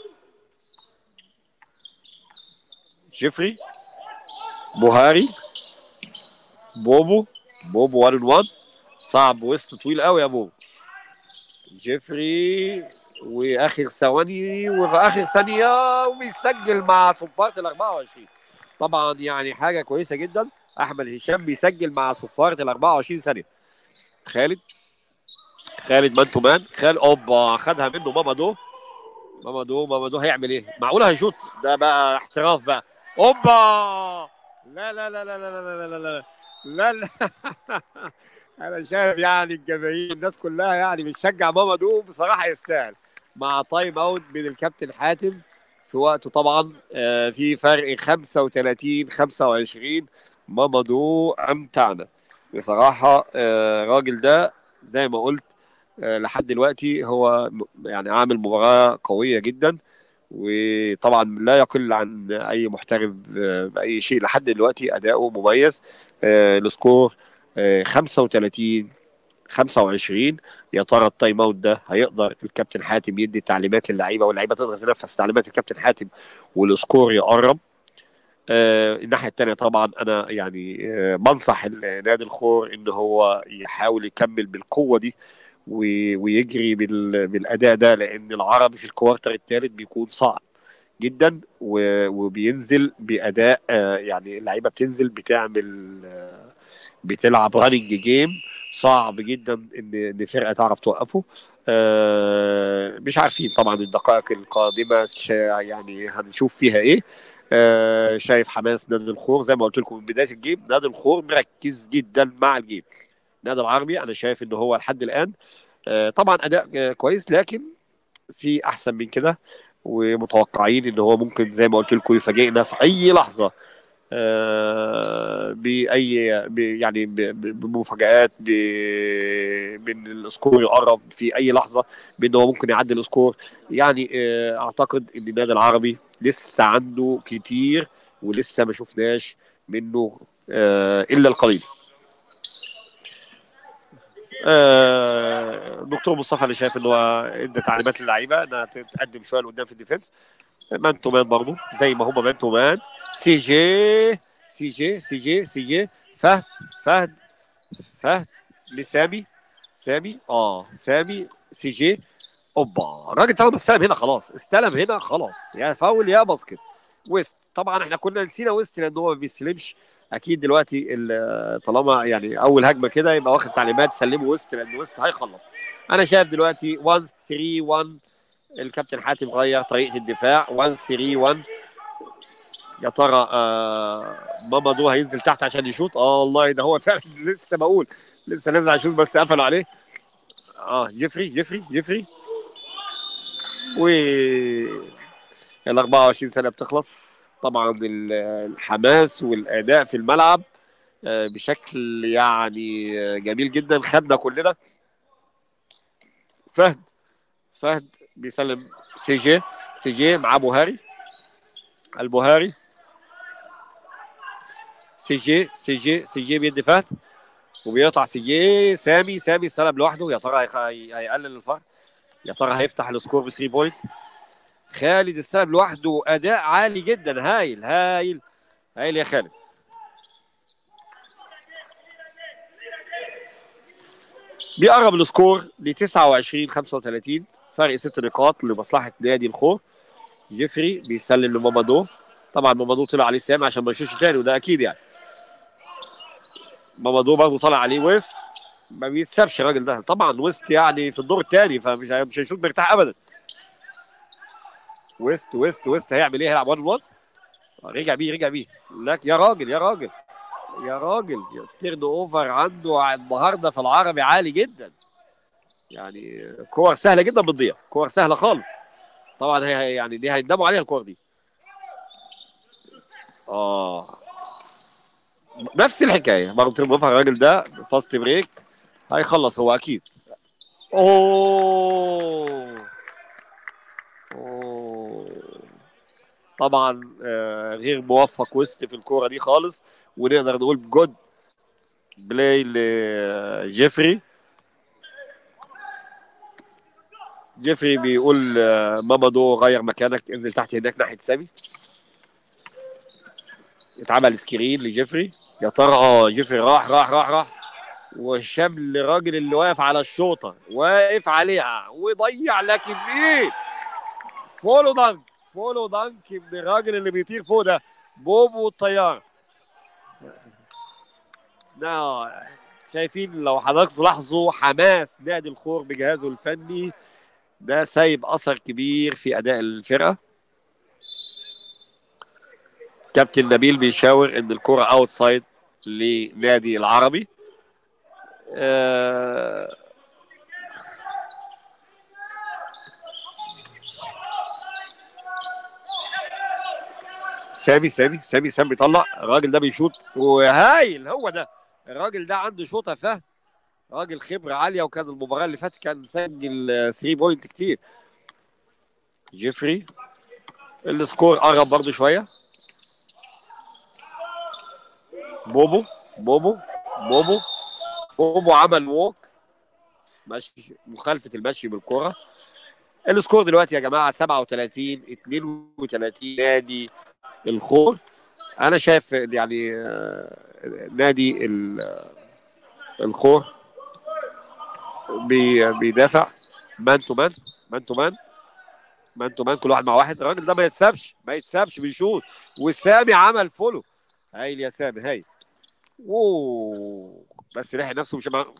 A: جيفري بوهاري بوبو بوبو 1 1 صعب وسط طويل قوي يا بوبو جيفري واخر ثواني وفي اخر ثانيه وبيسجل مع صفاره ال 24 طبعا يعني حاجه كويسه جدا احمد هشام بيسجل مع صفاره ال 24 ثانيه خالد خالد مان تو مان خالد اوبا خدها منه ماما دو ماما دو ماما دو هيعمل ايه؟ معقوله هيشوط ده بقى احتراف بقى اوبا لا لا لا لا لا لا لا لا لا لا لا انا شايف يعني الجماهير الناس كلها يعني بتشجع ماما دو بصراحه يستاهل مع تايم اوت من الكابتن حاتم في وقته طبعا آه، في فرق 35 25 ماما دو امتعنا بصراحه آه، الراجل ده زي ما قلت آه، لحد دلوقتي هو م- يعني عامل مباراه قويه جدا وطبعا لا يقل عن اي محترف آه، باي شيء لحد دلوقتي اداؤه مميز آه، السكور آه، 35 25 يا ترى التايم اوت ده هيقدر الكابتن حاتم يدي تعليمات للعيبه واللعيبه تقدر تنفذ تعليمات الكابتن حاتم والسكور يقرب آه الناحيه الثانيه طبعا انا يعني آه بنصح ال- نادي الخور ان هو يحاول يكمل بالقوه دي و- ويجري بال- بالاداء ده لان العربي في الكوارتر الثالث بيكون صعب جدا و- وبينزل باداء آه يعني اللعيبه بتنزل بتعمل آه بتلعب راننج جيم صعب جدا ان ان فرقه تعرف توقفه آه مش عارفين طبعا الدقائق القادمه شا- يعني هنشوف فيها ايه آه شايف حماس نادي الخور زي ما قلت لكم من بدايه الجيم نادي الخور مركز جدا مع الجيم نادي العربي انا شايف ان هو لحد الان آه طبعا اداء آه كويس لكن في احسن من كده ومتوقعين ان هو ممكن زي ما قلت لكم يفاجئنا في اي لحظه آه، باي ب- يعني ب- ب- بمفاجآت ب- بان السكور يقرب في اي لحظه بان هو ممكن يعدي السكور يعني آه، اعتقد ان النادي العربي لسه عنده كتير ولسه ما شفناش منه آه، الا القليل آه، دكتور مصطفى اللي شايف ان هو ادى تعليمات للعيبه انها تقدم شويه لقدام في الديفنس مان تو مان برضه زي ما هم مان تو مان سي جي سي جي سي جي سي جي فهد فهد فهد لسامي سامي اه سامي سي جي اوبا الراجل طالما استلم هنا خلاص استلم هنا خلاص يا فاول يا باسكت ويست طبعا احنا كنا نسينا ويست لان هو ما بيستلمش اكيد دلوقتي ال- طالما يعني اول هجمه كده يبقى واخد تعليمات سلمه ويست لان ويست هيخلص انا شايف دلوقتي 1 3 1 الكابتن حاتم غير طريقه الدفاع 1 3 1 يا ترى آه ماما دو هينزل تحت عشان يشوط اه والله ده هو فعلا لسه بقول لسه نازل عشان يشوط بس قفلوا عليه اه جيفري جيفري جيفري و ال 24 سنه بتخلص طبعا ال- الحماس والاداء في الملعب آه، بشكل يعني آه، جميل جدا خدنا كلنا فهد فهد بيسلم سي جي سي جي مع بوهاري البوهاري سي جي سي جي سي جي بيدي فهد وبيقطع سي جي سامي سامي استلم لوحده يا ترى هيخ- هي- هيقلل الفرق يا ترى هيفتح السكور ب 3 بوينت خالد استلم لوحده اداء عالي جدا هايل هايل هايل يا خالد بيقرب السكور ل 29 35 فرق ست نقاط لمصلحه نادي الخور جيفري بيسلم لمامادو طبعا مامادو طلع عليه سامي عشان ما يشوفش تاني وده اكيد يعني مامادو برضه طلع عليه ويست ما بيتسابش الراجل ده طبعا ويست يعني في الدور الثاني فمش هي- مش هيشوط مرتاح ابدا ويست ويست ويست هيعمل ايه هيلعب 1 1 رجع بيه رجع بيه لك يا راجل يا راجل يا راجل التيرن اوفر عنده النهارده في العربي عالي جدا يعني كور سهله جدا بتضيع كور سهله خالص طبعا هي هي- يعني دي هيندموا عليها الكور دي اه نفس الحكايه برضه تيرن اوفر الراجل ده فاست بريك هيخلص هو اكيد اوه اوه طبعا آه، غير موفق ويست في الكوره دي خالص ونقدر نقول جود بلاي لجيفري جيفري بيقول آه، ماما دو غير مكانك انزل تحت هناك ناحيه سامي اتعمل سكرين لجيفري يا ترى اه جيفري راح راح راح راح وشاب الراجل اللي واقف على الشوطه واقف عليها وضيع لكن ايه فولو دانك فولو دانك من الراجل اللي بيطير فوق ده بوبو الطيار لا شايفين لو حضراتكم تلاحظوا حماس نادي الخور بجهازه الفني ده سايب اثر كبير في اداء الفرقه كابتن نبيل بيشاور ان الكره اوتسايد لنادي العربي آه، سامي سامي سامي سامي بيطلع الراجل ده بيشوط وهايل هو ده الراجل ده عنده شوطه فهم راجل خبره عاليه وكان المباراه اللي فاتت كان سجل 3 بوينت كتير جيفري السكور قرب برضه شويه بوبو بوبو بوبو بوبو عمل ووك ماشي مخالفه المشي بالكره السكور دلوقتي يا جماعه 37 32 نادي الخور انا شايف يعني آه، نادي ال- الخور بي- بيدافع مان تو مان مان تو مان مان تو مان كل واحد مع واحد الراجل ده ما يتسابش ما يتسابش بيشوط وسامي عمل فولو هايل يا سامي هايل اوه بس لحق نفسه مش مع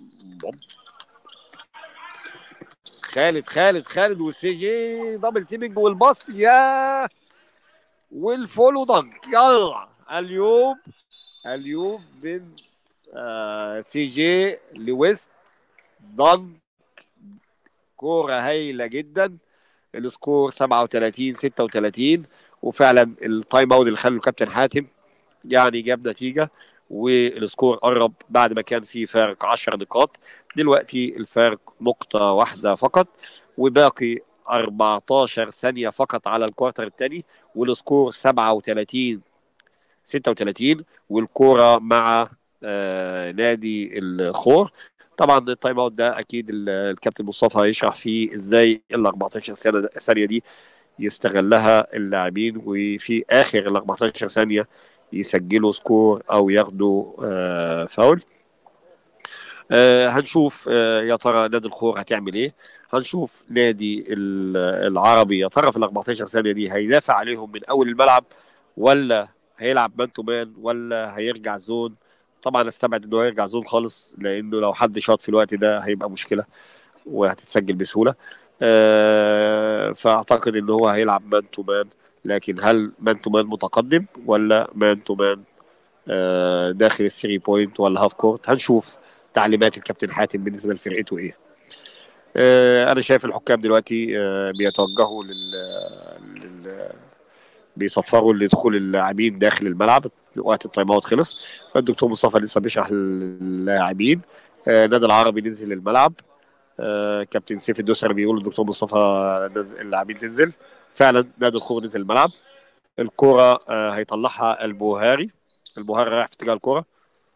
A: خالد خالد خالد والسي جي دبل تيمنج والباص يا والفولو دنك يلا اليوم اليوم من آه سي جي لويست دنك كوره هايله جدا السكور 37 36 وفعلا التايم اوت اللي خلوا الكابتن حاتم يعني جاب نتيجه والسكور قرب بعد ما كان في فارق 10 نقاط دلوقتي الفارق نقطه واحده فقط وباقي 14 ثانيه فقط على الكوارتر الثاني والسكور 37 36 والكوره مع آه نادي الخور طبعا التايم اوت ده اكيد ال- الكابتن مصطفى هيشرح فيه ازاي ال 14 سنه ثانيه دي يستغلها اللاعبين وفي اخر ال 14 ثانيه يسجلوا سكور او ياخدوا آه فاول آه هنشوف آه يا ترى نادي الخور هتعمل ايه هنشوف نادي ال- العربي يا ترى في ال 14 ثانيه دي هيدافع عليهم من اول الملعب ولا هيلعب مان تو مان ولا هيرجع زون طبعا استبعد انه هيرجع زون خالص لانه لو حد شاط في الوقت ده هيبقى مشكله وهتتسجل بسهوله آه، فاعتقد ان هو هيلعب مان تو مان لكن هل مان تو مان متقدم ولا مان تو مان آه، داخل الثري بوينت ولا هاف كورت هنشوف تعليمات الكابتن حاتم بالنسبه لفرقته ايه آه، انا شايف الحكام دلوقتي آه، بيتوجهوا لل, لل... بيصفروا لدخول اللاعبين داخل الملعب وقت التايم اوت خلص الدكتور مصطفى لسه بيشرح للاعبين آه، نادي العربي نزل الملعب آه، كابتن سيف الدوسري بيقول الدكتور مصطفى نز- اللاعبين تنزل فعلا نادي الخور نزل الملعب الكرة آه، هيطلعها البوهاري البوهاري رايح في اتجاه الكرة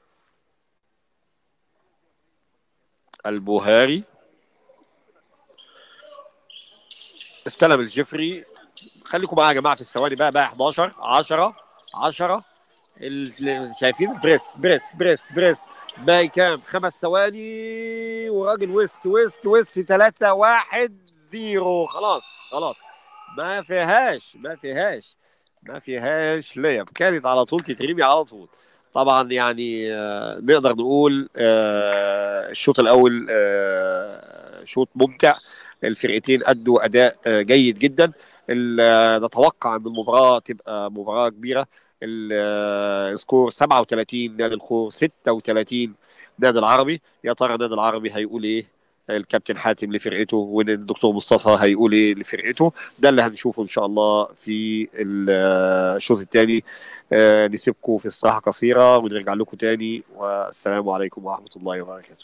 A: البوهاري استلم الجفري خليكم معايا يا جماعه في الثواني بقى بقى 11 10 10 ال- شايفين بريس بريس بريس بريس باقي كام خمس ثواني وراجل ويست ويست ويست 3 1 0 خلاص خلاص ما فيهاش ما فيهاش ما فيهاش ليب كانت على طول تترمي على طول طبعا يعني آه، نقدر نقول آه، الشوط الاول آه، شوط ممتع الفرقتين ادوا اداء آه، جيد جدا ال- آه، نتوقع ان المباراه تبقى مباراه كبيره السكور 37 نادي الخور 36 نادي العربي يا ترى نادي العربي هيقول ايه الكابتن حاتم لفرقته والدكتور مصطفى هيقول ايه لفرقته ده اللي هنشوفه ان شاء الله في الشوط الثاني نسيبكم في استراحه قصيره ونرجع لكم تاني والسلام عليكم ورحمه الله وبركاته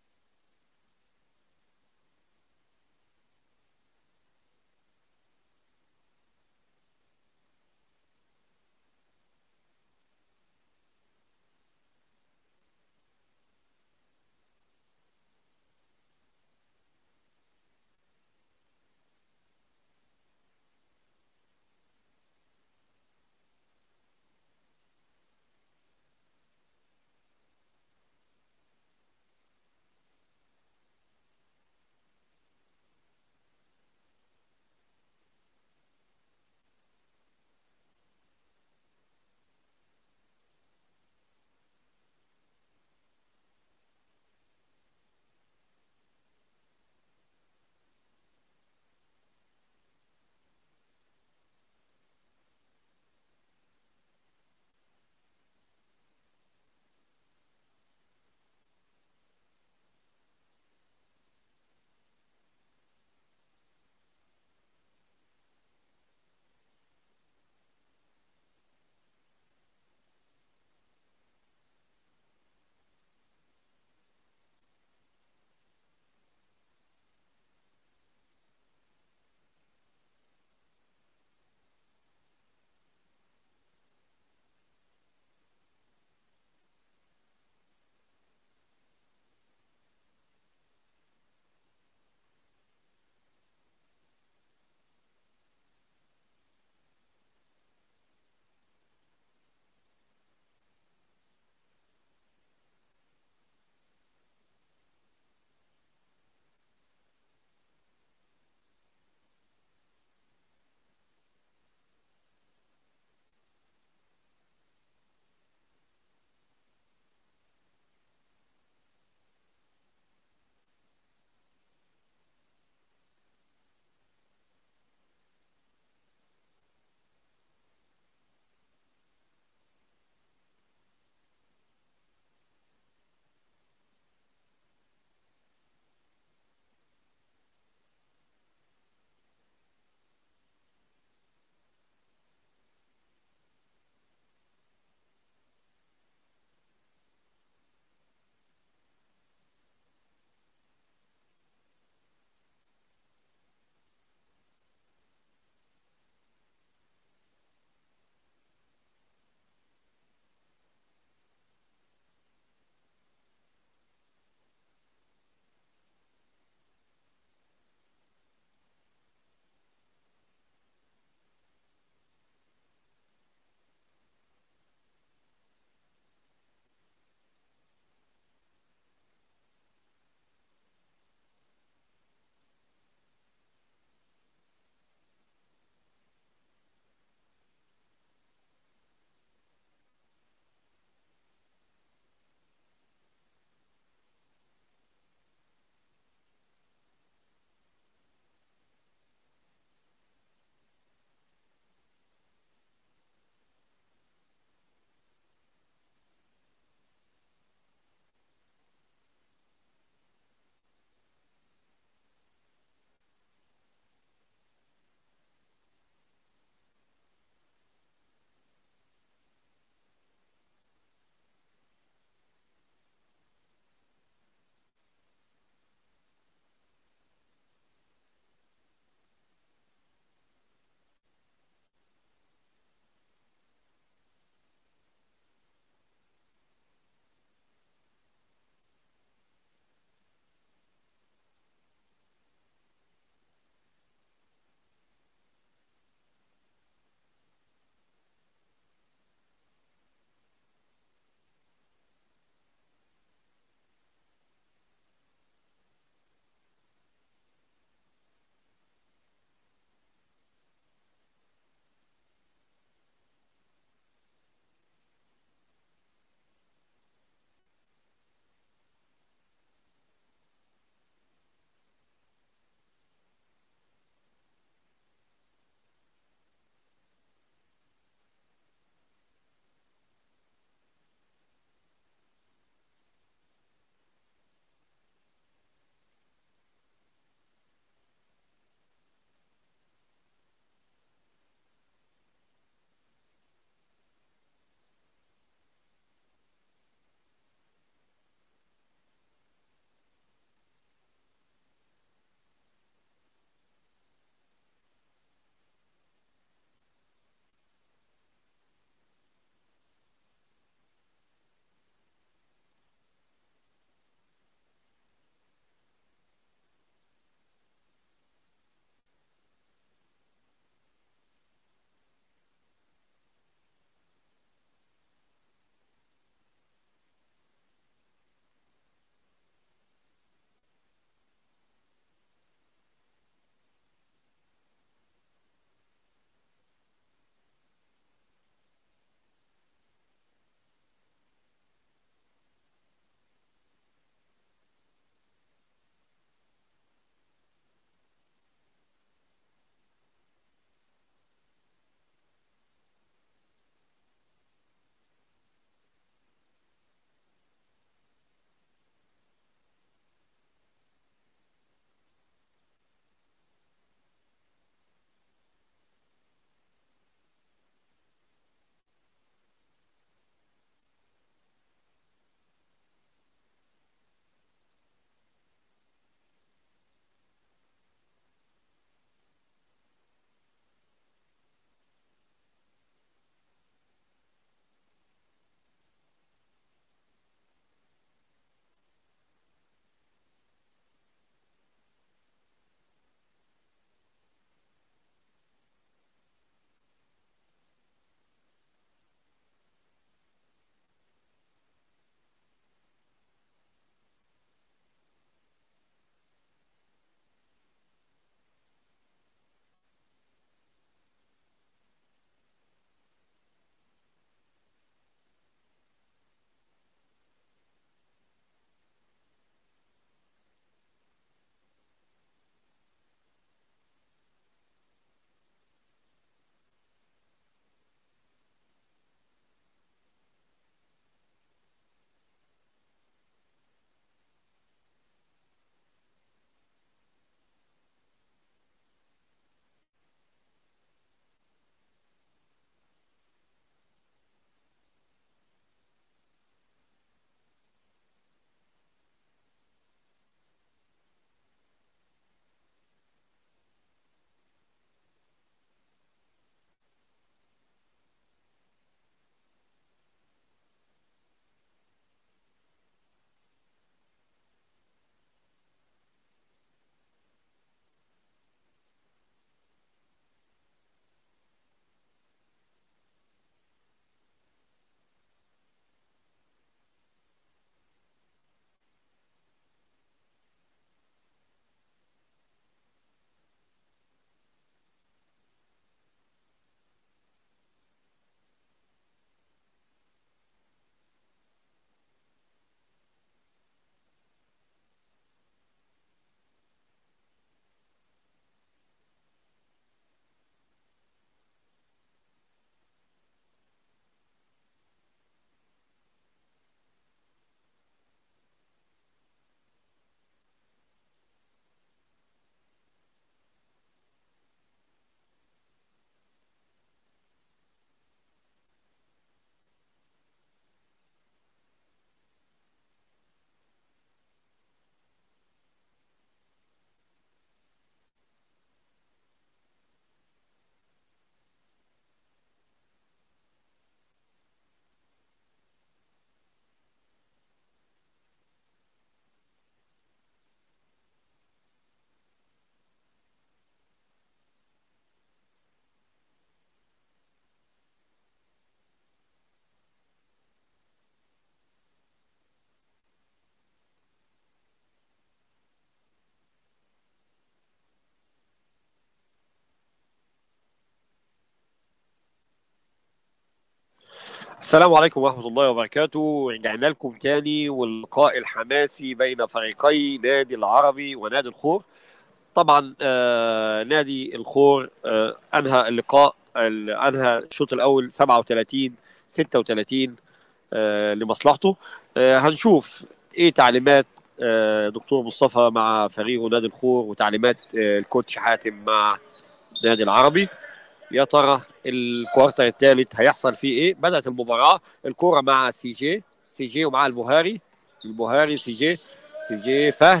A: السلام عليكم ورحمة الله وبركاته رجعنا لكم تاني واللقاء الحماسي بين فريقي نادي العربي ونادي الخور طبعا آه نادي الخور آه انهى اللقاء ال- انهى الشوط الاول 37 36 آه لمصلحته آه هنشوف ايه تعليمات آه دكتور مصطفى مع فريقه نادي الخور وتعليمات آه الكوتش حاتم مع نادي العربي يا ترى الكوارتر الثالث هيحصل فيه ايه بدات المباراه الكوره مع سي جي سي جي ومع البهاري البهاري سي جي سي جي فهد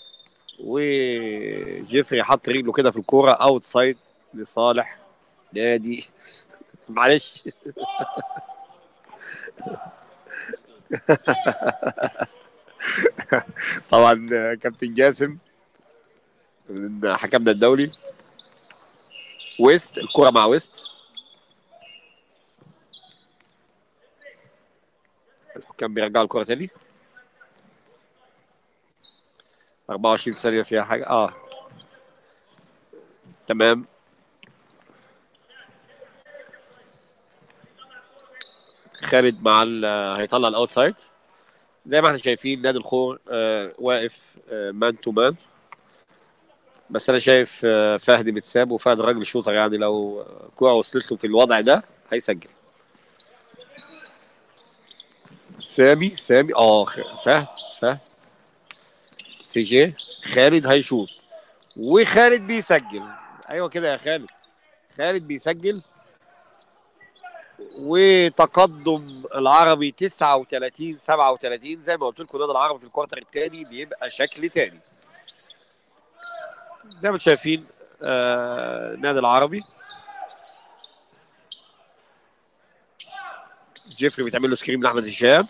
A: وجيفري حط رجله كده في الكوره اوت سايد لصالح نادي معلش طبعا كابتن جاسم من حكمنا الدولي ويست الكرة مع ويست الحكام بيرجعوا الكرة تاني 24 ثانية فيها حاجة اه تمام خالد مع ال هيطلع الاوتسايد زي ما احنا شايفين نادي الخور آه واقف آه مان تو مان بس انا شايف آه فهد متساب وفهد راجل شوطر يعني لو كوره وصلت له في الوضع ده هيسجل سامي سامي اه فهد فهد سي جي خالد هيشوط وخالد بيسجل ايوه كده يا خالد خالد بيسجل وتقدم العربي 39 37 زي ما قلت لكم النادي العربي في الكوارتر الثاني بيبقى شكل ثاني زي ما انتم شايفين آه نادي العربي جيفري بيتعمل له سكريم لاحمد هشام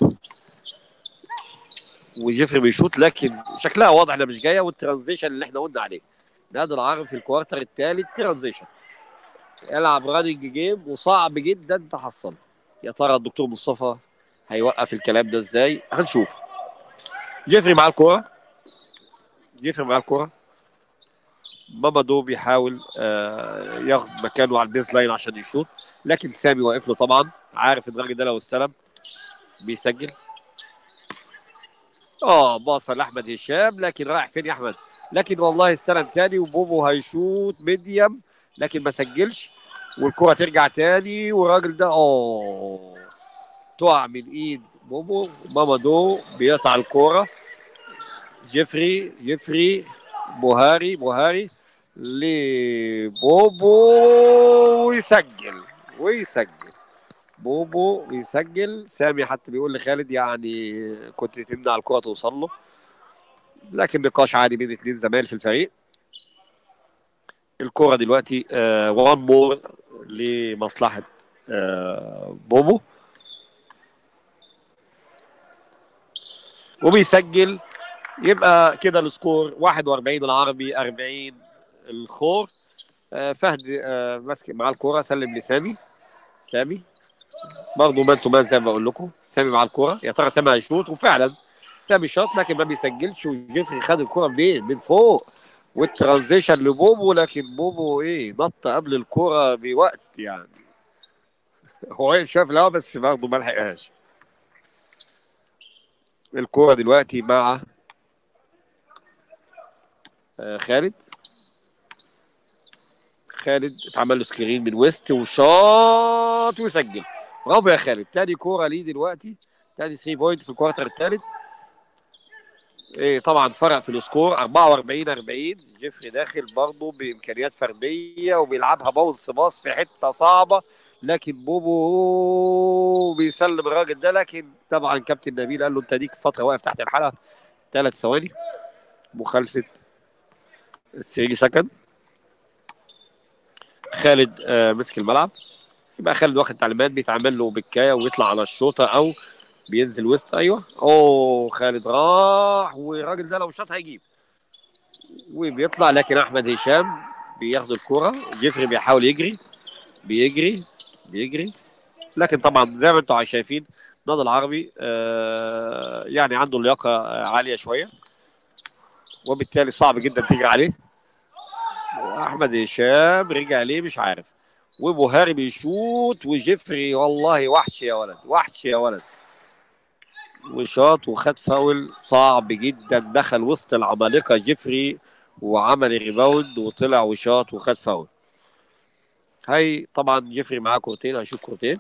A: وجيفري بيشوط لكن شكلها واضح انها مش جايه والترانزيشن اللي احنا قلنا عليه نادي العربي في الكوارتر الثالث ترانزيشن يلعب راننج جيم وصعب جدا تحصله يا ترى الدكتور مصطفى هيوقف الكلام ده ازاي هنشوف جيفري مع الكوره جيفري مع الكوره مامادو بيحاول آه ياخد مكانه على البيز لاين عشان يشوط لكن سامي واقف له طبعا عارف ان الراجل ده لو استلم بيسجل اه باصه لاحمد هشام لكن رايح فين يا احمد لكن والله استلم تاني وبوبو هيشوط ميديم لكن ما سجلش والكرة ترجع تاني والراجل ده اه تقع من ايد بوبو مامادو بيقطع الكرة جيفري جيفري بوهاري بوهاري لبوبو ويسجل ويسجل بوبو ويسجل سامي حتى بيقول لخالد يعني كنت تمنع الكرة توصل له لكن نقاش عادي بين اثنين زمايل في الفريق الكرة دلوقتي وان مور لمصلحة آه بوبو وبيسجل يبقى كده السكور 41 العربي 40 الخور آه فهد آه ماسك مع الكرة سلم لسامي سامي برضه مان تو مان زي ما بقول لكم سامي مع الكرة يا ترى سامي هيشوط وفعلا سامي شاط لكن ما بيسجلش وجيفري خد الكرة منين؟ من فوق والترانزيشن لبوبو لكن بوبو ايه نط قبل الكرة بوقت يعني هو واقف شاف الهوا بس برضه ما لحقهاش الكرة دلوقتي مع آه خالد خالد اتعمل له سكرين من ويست وشاط وسجل برافو يا خالد تاني كوره ليه دلوقتي تاني 3 بوينت في الكوارتر الثالث ايه طبعا فرق في السكور 44 40 جيفري داخل برضه بامكانيات فرديه وبيلعبها باوس باص في حته صعبه لكن بوبو بيسلم الراجل ده لكن طبعا كابتن نبيل قال له انت ديك فتره واقف تحت الحلقه ثلاث ثواني مخالفه الثري سكند خالد آه مسك الملعب يبقى خالد واخد تعليمات بيتعمل له بكايه ويطلع على الشوطه او بينزل وسط ايوه اوه خالد راح والراجل ده لو شاط هيجيب وبيطلع لكن احمد هشام بياخد الكره جيفري بيحاول يجري بيجري بيجري لكن طبعا زي ما انتم شايفين النادي العربي آه يعني عنده لياقه عاليه شويه وبالتالي صعب جدا تجري عليه احمد هشام رجع ليه مش عارف وبوهاري بيشوط وجيفري والله وحش يا ولد وحش يا ولد وشاط وخد فاول صعب جدا دخل وسط العمالقه جيفري وعمل الريباوند وطلع وشاط وخد فاول هاي طبعا جيفري معاه كورتين هيشوف كورتين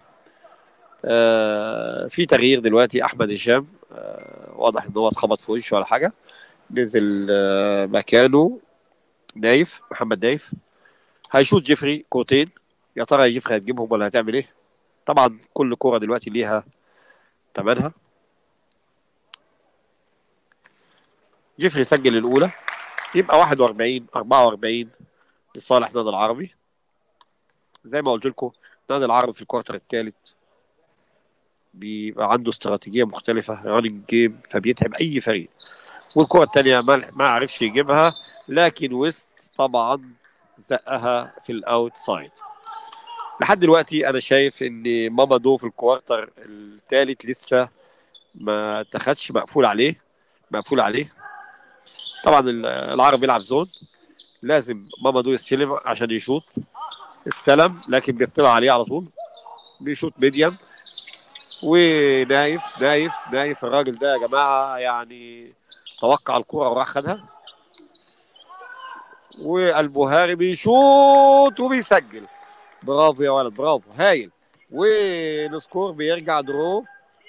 A: آه في تغيير دلوقتي احمد هشام آه واضح ان هو اتخبط في وشه ولا حاجه نزل آه مكانه نايف محمد نايف هيشوط جيفري كورتين يا ترى جيفري هتجيبهم ولا هتعمل ايه طبعا كل كوره دلوقتي ليها ثمنها جيفري سجل الاولى يبقى 41 44 لصالح النادي العربي زي ما قلت لكم النادي العربي في الكوارتر الثالث بيبقى عنده استراتيجيه مختلفه راننج جيم فبيتعب اي فريق والكره الثانيه ما ما عرفش يجيبها لكن ويست طبعا زقها في الاوت سايد لحد دلوقتي انا شايف ان ماما دو في الكوارتر الثالث لسه ما اتخدش مقفول عليه مقفول عليه طبعا العرب بيلعب زون لازم ماما دو يستلم عشان يشوط استلم لكن بيطلع عليه على طول بيشوط ميديم ونايف نايف نايف الراجل ده يا جماعه يعني توقع الكوره وراح خدها والبوهاري بيشوط وبيسجل برافو يا ولد برافو هايل والسكور بيرجع درو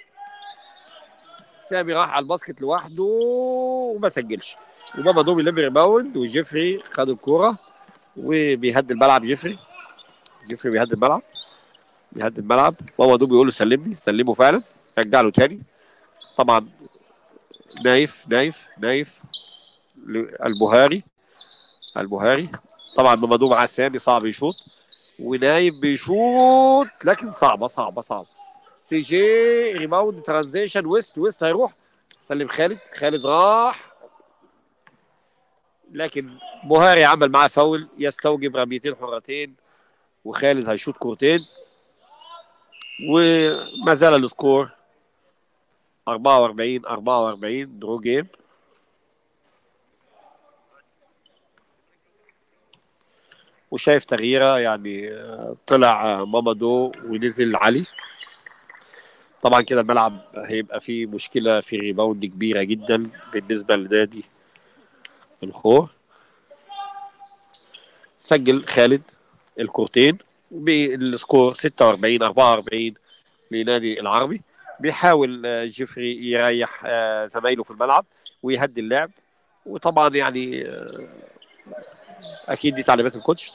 A: سامي راح على الباسكت لوحده وما سجلش وبابا دوبي لم ريباوند وجيفري خد الكوره وبيهدي الملعب جيفري جيفري بيهدي الملعب بيهدي الملعب بابا دوبي بيقول له سلمني سلمه فعلا رجع له تاني طبعا نايف نايف نايف البهاري البهاري طبعا ماما دوبي معاه سامي صعب يشوط ونايف بيشوط لكن صعبه صعبه صعبه سي جي ريباوند ترانزيشن ويست ويست هيروح سلم خالد خالد راح لكن بوهاري عمل معاه فاول يستوجب رميتين حرتين وخالد هيشوط كورتين وما زال السكور 44 44 درو جيم وشايف تغييره يعني طلع مامادو ونزل علي طبعا كده الملعب هيبقى فيه مشكله في ريباوند كبيره جدا بالنسبه لنادي الخور سجل خالد الكورتين بالسكور 46 44 لنادي العربي بيحاول جيفري يريح زمايله في الملعب ويهدي اللعب وطبعا يعني اكيد دي تعليمات الكوتش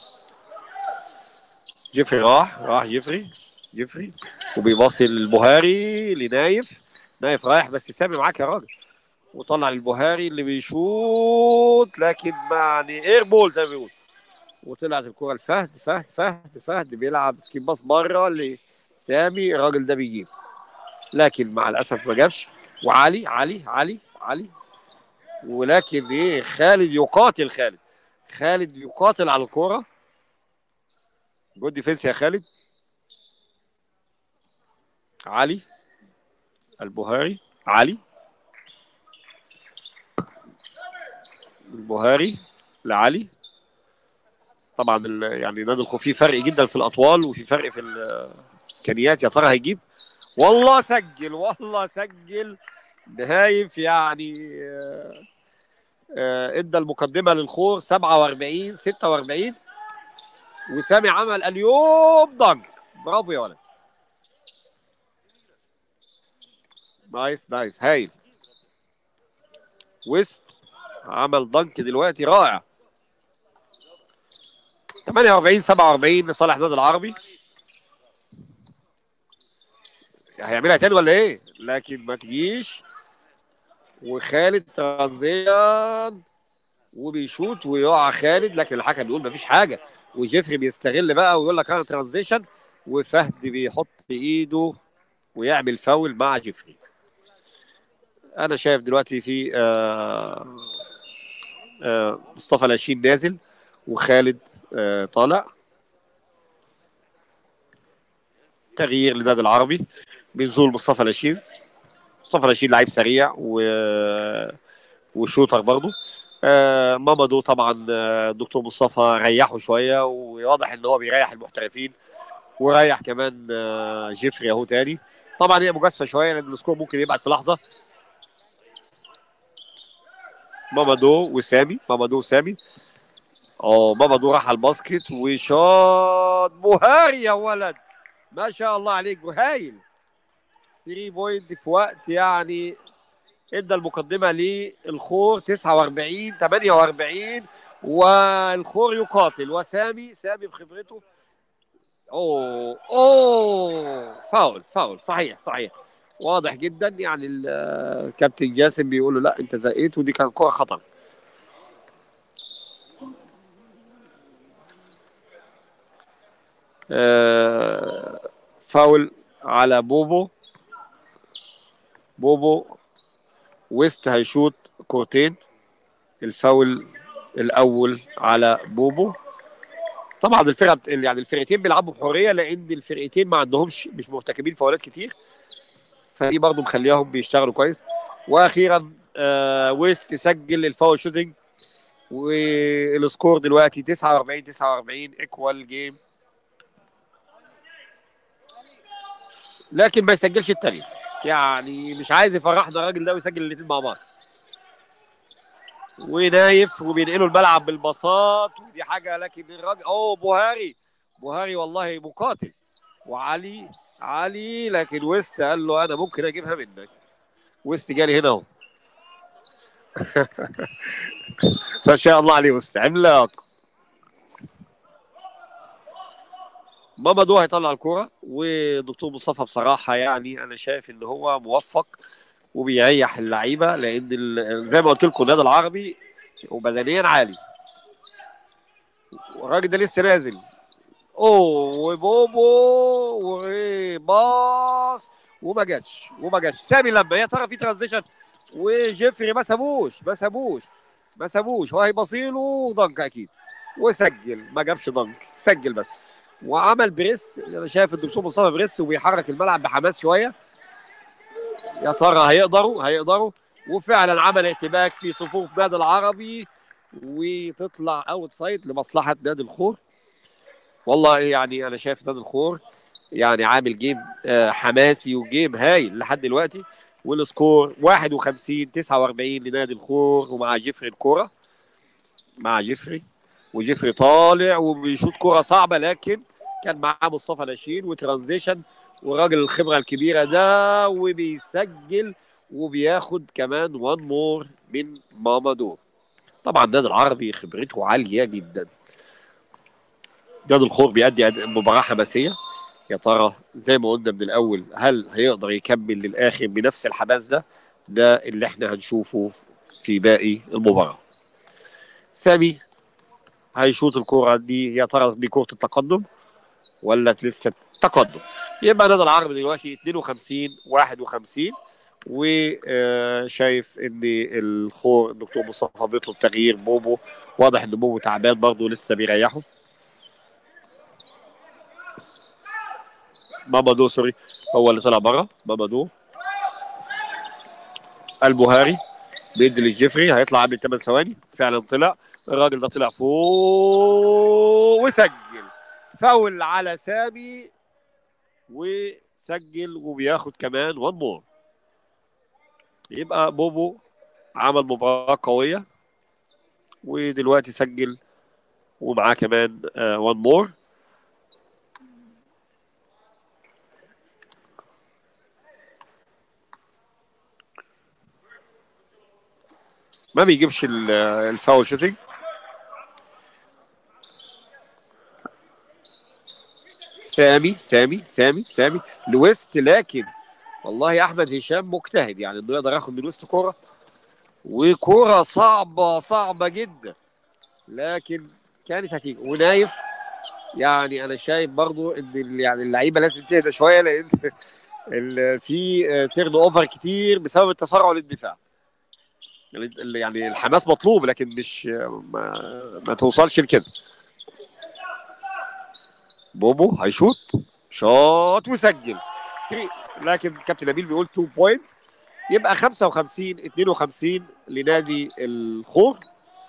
A: جيفري راح راح جيفري جيفري وبيباصي للبهاري لنايف نايف رايح بس سامي معاك يا راجل وطلع للبهاري اللي بيشوط لكن يعني اير بول زي ما بيقول وطلعت الكره لفهد فهد فهد فهد بيلعب سكين باص بره لسامي الراجل ده بيجيب لكن مع الاسف ما جابش وعلي علي علي علي ولكن ايه خالد يقاتل خالد خالد يقاتل على الكوره جود ديفينس يا خالد علي البهاري علي البهاري لعلي طبعا يعني نادي الخوف في فرق جدا في الاطوال وفي فرق في الامكانيات يا ترى هيجيب والله سجل والله سجل نهايف يعني ادى المقدمه للخور 47 46 وسامي عمل اليوم ضنك برافو يا ولد نايس نايس هايل ويست عمل ضنك دلوقتي رائع 48 47 لصالح النادي العربي هيعملها تاني ولا ايه؟ لكن ما تجيش وخالد ترانزيان وبيشوط ويقع خالد لكن الحكم بيقول مفيش حاجه وجيفري بيستغل بقى ويقول لك انا ترانزيشن وفهد بيحط ايده ويعمل فاول مع جيفري انا شايف دلوقتي في آه آه مصطفى لاشين نازل وخالد آه طالع تغيير للنادي العربي بنزول مصطفى لاشين مصطفى لاشين لعيب سريع و وشوتر برضه آه مامادو طبعا آه، دكتور مصطفى ريحه شويه وواضح ان هو بيريح المحترفين وريح كمان آه، جيفري اهو تاني طبعا هي مجازفه شويه لان السكور ممكن يبعد في لحظه مامادو وسامي مامادو وسامي اه مامادو راح على الباسكت وشاط مهاري يا ولد ما شاء الله عليك هايل 3 بوينت في وقت يعني ادى المقدمه للخور 49 48 والخور يقاتل وسامي سامي بخبرته اوه اوه فاول فاول صحيح صحيح واضح جدا يعني الكابتن جاسم بيقول له لا انت زقيت ودي كانت كره خطر آه، فاول على بوبو بوبو ويست هيشوط كورتين الفاول الاول على بوبو طبعا الفرقه بت- يعني الفرقتين بيلعبوا بحريه لان الفرقتين ما عندهمش مش مرتكبين فاولات كتير فدي برضه مخليهم بيشتغلوا كويس واخيرا آه ويست سجل الفاول شوتنج والسكور دلوقتي 49 49 ايكوال جيم لكن ما يسجلش التاني يعني مش عايز يفرحنا الراجل ده ويسجل الاثنين مع بعض ونايف وبينقلوا الملعب بالبساط ودي حاجه لكن الراجل اوه بوهاري بوهاري والله مقاتل وعلي علي لكن ويست قال له انا ممكن اجيبها منك ويست جالي هنا اهو ما شاء الله عليه ويست عملاق ماما دو هيطلع الكرة ودكتور مصطفى بصراحة يعني أنا شايف إن هو موفق وبيريح اللعيبة لأن ال- زي ما قلت لكم النادي العربي وبدنيا عالي الراجل ده لسه نازل اوه وبوبو وباص وما جاتش وما جاتش سامي لما يا ترى في ترانزيشن وجيفري ما سابوش ما سابوش ما سابوش هو هيبصيله ضنك اكيد وسجل ما جابش ضنك سجل بس وعمل بريس انا شايف الدكتور مصطفى بريس وبيحرك الملعب بحماس شويه يا ترى هيقدروا هيقدروا وفعلا عمل ارتباك في صفوف نادي العربي وتطلع اوت سايد لمصلحه نادي الخور والله يعني انا شايف نادي الخور يعني عامل جيم آه، حماسي وجيم هايل لحد دلوقتي والسكور 51 49 لنادي الخور ومع جيفري الكوره مع جيفري وجيفري طالع وبيشوط كرة صعبة لكن كان معاه مصطفى لاشين وترانزيشن وراجل الخبرة الكبيرة ده وبيسجل وبياخد كمان وان مور من مامادو طبعا النادي العربي خبرته عالية جدا نادي الخور بيأدي أد- مباراة حماسية يا ترى زي ما قلنا من الأول هل هيقدر يكمل للآخر بنفس الحماس ده ده اللي احنا هنشوفه في باقي المباراة سامي هيشوط الكرة دي يا ترى دي كرة التقدم ولا لسه تقدم يبقى نادي العربي دلوقتي 52 51 وشايف ان الخور الدكتور مصطفى بيطلب تغيير بوبو واضح ان بوبو تعبان برضه لسه بيريحه مامادو سوري هو اللي طلع بره مامادو البهاري بيدي للجيفري هيطلع قبل 8 ثواني فعلا طلع الراجل ده طلع فوق وسجل فاول على سامي وسجل وبياخد كمان وان مور يبقى بوبو عمل مباراة قوية ودلوقتي سجل ومعاه كمان وان مور ما بيجيبش ال- الفاول شوتنج سامي سامي سامي سامي لويست لكن والله يا احمد هشام مجتهد يعني انه يقدر ياخد من ويست كوره وكوره صعبه صعبه جدا لكن كانت هتيجي ونايف يعني انا شايف برضو ان ال- يعني اللعيبه لازم تهدى شويه لان ال- في تيرن اوفر كتير بسبب التسرع للدفاع يعني يعني الحماس مطلوب لكن مش ما, ما توصلش لكده بوبو هيشوط شوط وسجل ثري. لكن كابتن نبيل بيقول 2 بوينت يبقى 55 52 لنادي الخور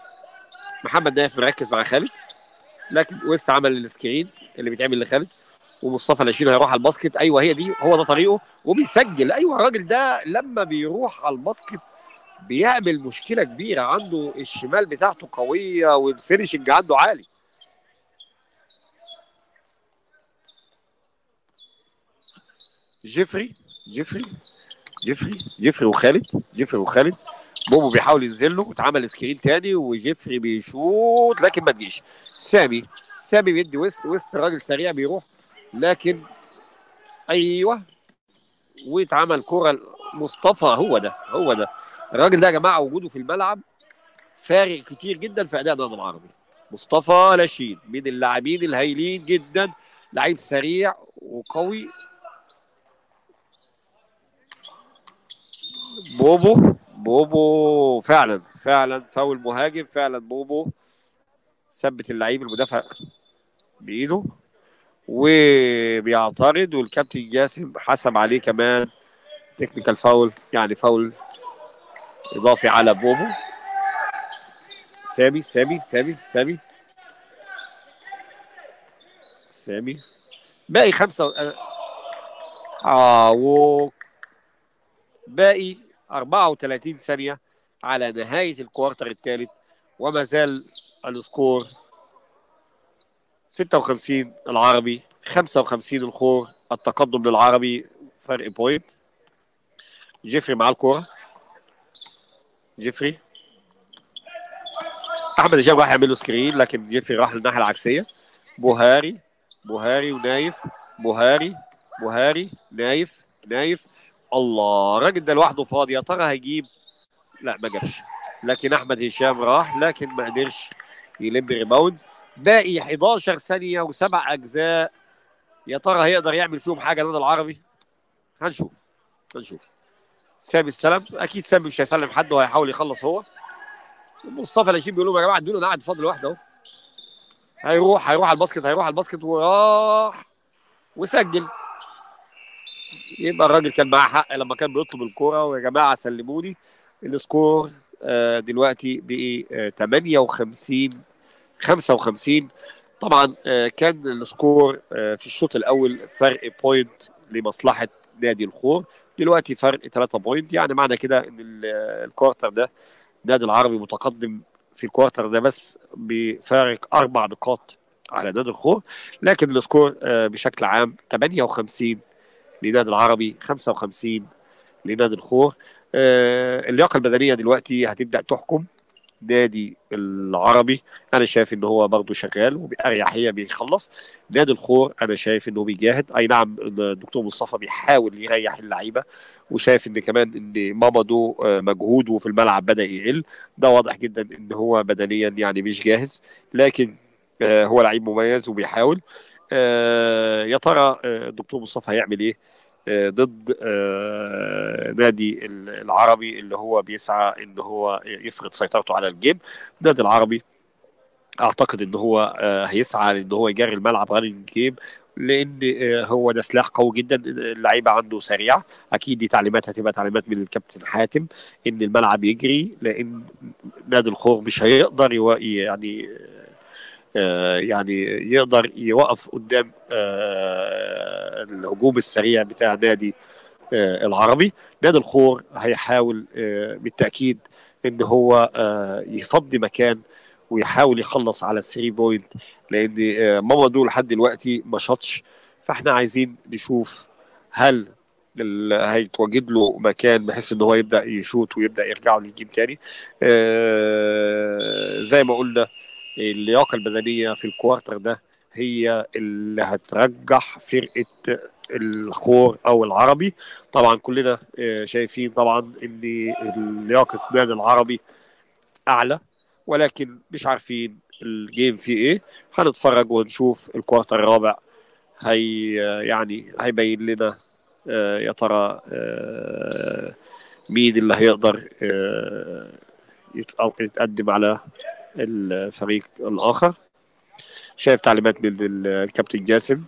A: محمد نايف مركز مع خالد لكن ويست عمل السكرين اللي بيتعمل لخالد ومصطفى لاشين هيروح على الباسكت ايوه هي دي هو ده طريقه وبيسجل ايوه الراجل ده لما بيروح على الباسكت بيعمل مشكله كبيره عنده الشمال بتاعته قويه والفينشنج عنده عالي جيفري جيفري جيفري جيفري وخالد جيفري وخالد بوبو بيحاول ينزل له واتعمل سكرين تاني وجيفري بيشوط لكن ما تجيش سامي سامي بيدي ويست ويست راجل سريع بيروح لكن ايوه واتعمل كرة مصطفى هو ده هو ده الراجل ده يا جماعه وجوده في الملعب فارق كتير جدا في اداء النادي العربي مصطفى لاشين من اللاعبين الهايلين جدا لعيب سريع وقوي بوبو بوبو فعلا فعلا فاول مهاجم فعلا بوبو ثبت اللعيب المدافع بايده وبيعترض والكابتن جاسم حسب عليه كمان تكنيكال فاول يعني فاول اضافي على بوبو سامي سامي سامي سامي سامي باقي خمسة و... اه و... باقي 34 ثانية على نهاية الكوارتر الثالث وما زال السكور 56 العربي 55 الخور التقدم للعربي فرق بوينت جيفري معاه الكورة جيفري احمد هشام راح يعمل له سكرين لكن جيفري راح للناحيه العكسيه بوهاري بوهاري ونايف بوهاري بوهاري نايف نايف الله الراجل ده لوحده فاضي يا ترى هيجيب لا ما جابش لكن احمد هشام راح لكن ما قدرش يلم ريباوند باقي 11 ثانيه وسبع اجزاء يا ترى هيقدر يعمل فيهم حاجه النادي العربي هنشوف هنشوف سامي السلام اكيد سامي مش هيسلم حد وهيحاول يخلص هو مصطفى لاشين بيقول لهم يا جماعه ادوا له قاعد فاضل واحده اهو هيروح هيروح على الباسكت هيروح على الباسكت وراح وسجل يبقى الراجل كان معاه حق لما كان بيطلب الكوره ويا جماعه سلموني السكور آه، دلوقتي بقي آه، 58 55 طبعا آه، كان السكور آه، في الشوط الاول فرق بوينت لمصلحه نادي الخور دلوقتي فرق 3 بوينت يعني معنى كده ان ال- الكوارتر ده النادي العربي متقدم في الكوارتر ده بس بفارق اربع نقاط على نادي الخور لكن السكور آه، بشكل عام 58 لنادي العربي 55 لنادي الخور آه، اللياقه البدنيه دلوقتي هتبدا تحكم نادي العربي انا شايف ان هو برضه شغال وباريحيه بيخلص نادي الخور انا شايف انه بيجاهد اي نعم الدكتور مصطفى بيحاول يريح اللعيبه وشايف ان كمان ان مامادو آه، مجهوده في الملعب بدا يقل ده واضح جدا ان هو بدنيا يعني مش جاهز لكن آه، هو لعيب مميز وبيحاول آه، يا ترى آه، الدكتور مصطفى هيعمل ايه آه، ضد آه، نادي ال- العربي اللي هو بيسعى ان هو يفرض سيطرته على الجيم النادي العربي اعتقد ان هو آه، هيسعى ان هو يجري الملعب راننج جيم لان آه، هو ده سلاح قوي جدا اللعيبه عنده سريعه اكيد دي تعليمات هتبقى تعليمات من الكابتن حاتم ان الملعب يجري لان نادي الخور مش هيقدر يو- يعني آه، يعني يقدر يوقف قدام آه، الهجوم السريع بتاع نادي آه، العربي نادي الخور هيحاول آه، بالتاكيد ان هو آه، يفضي مكان ويحاول يخلص على 3 بوينت لان آه، مامادو لحد دلوقتي ما شاطش فاحنا عايزين نشوف هل ال- هيتواجد له مكان بحيث ان هو يبدا يشوط ويبدا يرجع للجيم تاني آه، زي ما قلنا اللياقه البدنيه في الكوارتر ده هي اللي هترجح فرقه الخور او العربي طبعا كلنا آه، شايفين طبعا ان لياقه النادي العربي اعلى ولكن مش عارفين الجيم فيه ايه هنتفرج ونشوف الكوارتر الرابع هي يعني هيبين لنا آه، يا ترى آه، مين اللي هيقدر آه، يت- يتقدم على الفريق الاخر شايف تعليمات من ال- الكابتن جاسم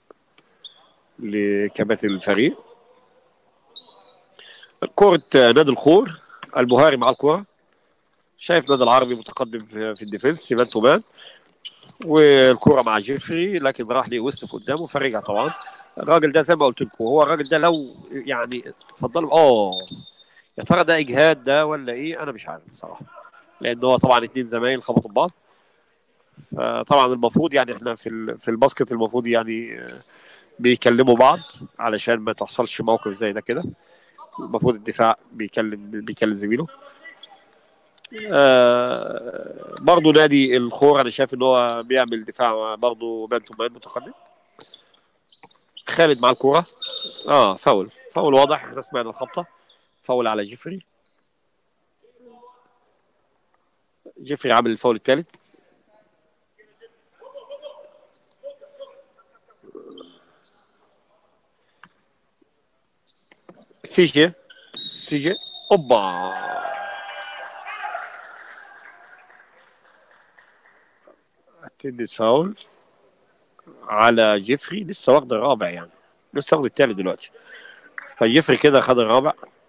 A: لكباتن الفريق كرة نادي الخور البهاري مع الكرة شايف نادي العربي متقدم في, في الديفنس مان تو مان والكرة مع جيفري لكن راح لي وسط قدامه فرجع طبعا الراجل ده زي ما قلت لكم هو الراجل ده لو يعني اتفضلوا اه يا ترى ده اجهاد ده ولا ايه انا مش عارف بصراحه لان هو طبعا اثنين زمايل خبطوا ببعض فطبعا المفروض يعني احنا في في الباسكت المفروض يعني بيكلموا بعض علشان ما تحصلش موقف زي ده كده المفروض الدفاع بيكلم بيكلم زميله آه برضه نادي الخور انا شايف ان هو بيعمل دفاع برضه مان تو مان متقدم خالد مع الكوره اه فاول فاول واضح احنا سمعنا الخبطه فاول على جيفري جيفري عامل الفاول الثالث سيجي سيجي اوبا اتندد فاول على جيفري لسه واخد الرابع يعني لسه واخد الثالث دلوقتي فجيفري كده خد الرابع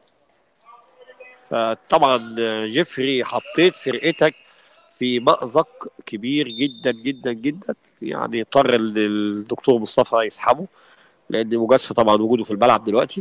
A: فطبعا جيفري حطيت فرقتك في مأزق كبير جدا جدا جدا يعني اضطر الدكتور مصطفى يسحبه لان مجازفه طبعا وجوده في الملعب دلوقتي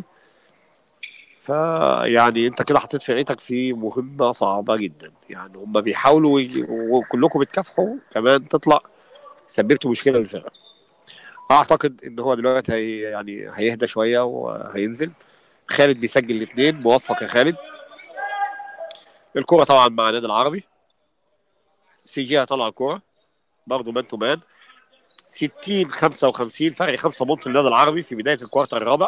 A: فيعني انت كده حطيت فرقتك في مهمه صعبه جدا يعني هم بيحاولوا وكلكم بتكافحوا كمان تطلع سببت مشكله للفرقه اعتقد ان هو دلوقتي هي يعني هيهدى شويه وهينزل خالد بيسجل الاثنين موفق يا خالد الكرة طبعا مع النادي العربي سي جي هيطلع الكرة برضه مان تو مان 60 55 فرق 5 بونت للنادي العربي في بداية الكوارتر الرابع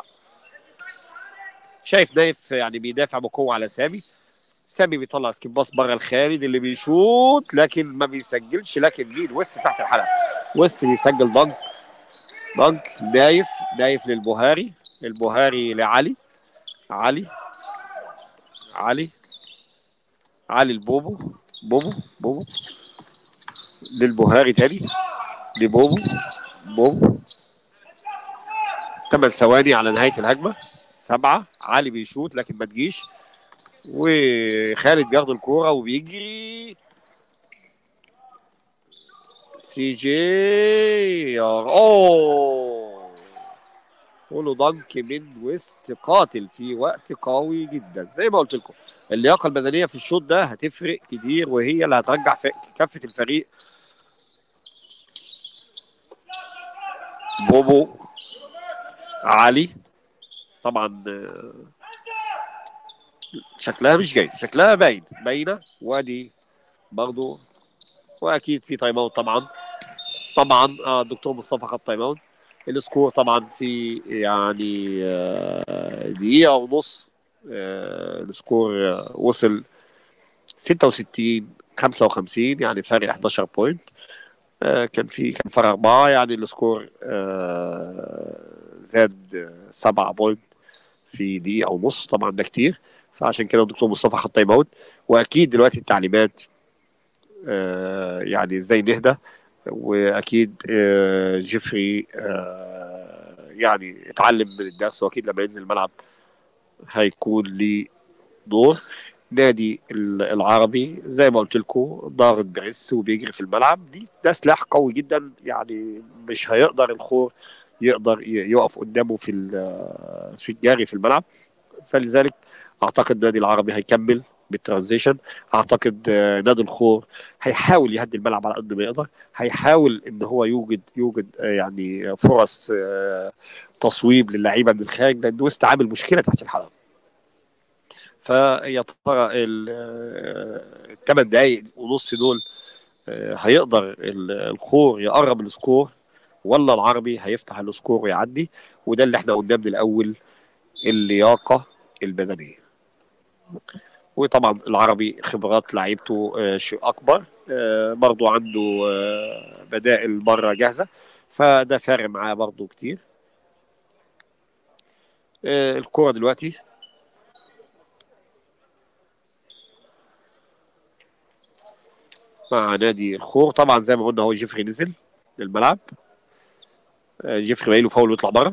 A: شايف نايف يعني بيدافع بقوة على سامي سامي بيطلع سكيب باص بره الخالد اللي بيشوط لكن ما بيسجلش لكن مين ويست تحت الحلقة ويست بيسجل دنك دنك نايف نايف للبهاري البهاري لعلي علي علي علي البوبو بوبو بوبو للبهاري تاني لبوبو بوبو ثمان ثواني على نهاية الهجمة سبعة علي بيشوط لكن ما تجيش وخالد بياخد الكورة وبيجري سي جي اوه كله دنك من وسط قاتل في وقت قوي جدا زي ما قلت لكم اللياقه البدنيه في الشوط ده هتفرق كتير وهي اللي هترجع في كفه الفريق بوبو علي طبعا شكلها مش جاي شكلها باين باينه وادي برضو واكيد في تايم اوت طبعا طبعا آه الدكتور مصطفى خد تايم اوت السكور طبعا في يعني دقيقة ونص السكور وصل 66 55 يعني فرق 11 بوينت كان في كان فرق أربعة يعني السكور زاد 7 بوينت في دقيقة ونص طبعا ده كتير فعشان كده الدكتور مصطفى خد تايم اوت واكيد دلوقتي التعليمات يعني ازاي نهدى واكيد جيفري يعني اتعلم من الدرس واكيد لما ينزل الملعب هيكون ليه دور نادي العربي زي ما قلت لكم ضاغط بريس وبيجري في الملعب دي ده سلاح قوي جدا يعني مش هيقدر الخور يقدر يقف قدامه في في الجري في الملعب فلذلك اعتقد النادي العربي هيكمل بالترانزيشن اعتقد نادي الخور هيحاول يهدي الملعب على قد ما يقدر هيحاول ان هو يوجد يوجد يعني فرص تصويب للعيبه من الخارج لان وسط عامل مشكله تحت الحلقه فيا ترى الثمان دقائق ونص دول هيقدر الخور يقرب السكور ولا العربي هيفتح السكور ويعدي وده اللي احنا قلناه من الاول اللياقه البدنيه وطبعا العربي خبرات لعيبته شيء اكبر برضو عنده بدائل بره جاهزه فده فارق معاه برضو كتير الكرة دلوقتي مع نادي الخور طبعا زي ما قلنا هو جيفري نزل للملعب جيفري بايله فاول ويطلع بره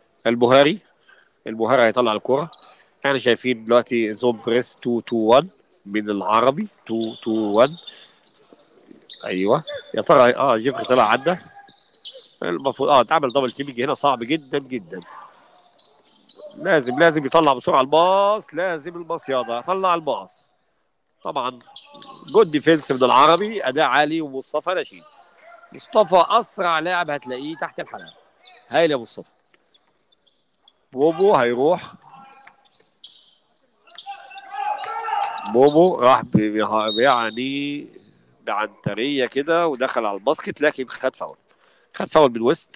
A: البهاري البهاري هيطلع الكرة احنا شايفين دلوقتي زون بريس 2 2 1 من العربي 2 2 1 ايوه يا ترى اه جيفري طلع عدى المفروض اه تعمل دبل تيمينج هنا صعب جدا جدا لازم لازم يطلع بسرعه الباص لازم الباص يضع طلع الباص طبعا جود ديفنس من العربي اداء عالي ومصطفى نشيد مصطفى اسرع لاعب هتلاقيه تحت الحلقه هايل يا مصطفى بوبو هيروح بوبو راح يعني بعنتريه كده ودخل على الباسكت لكن خد فاول خد فاول من ويست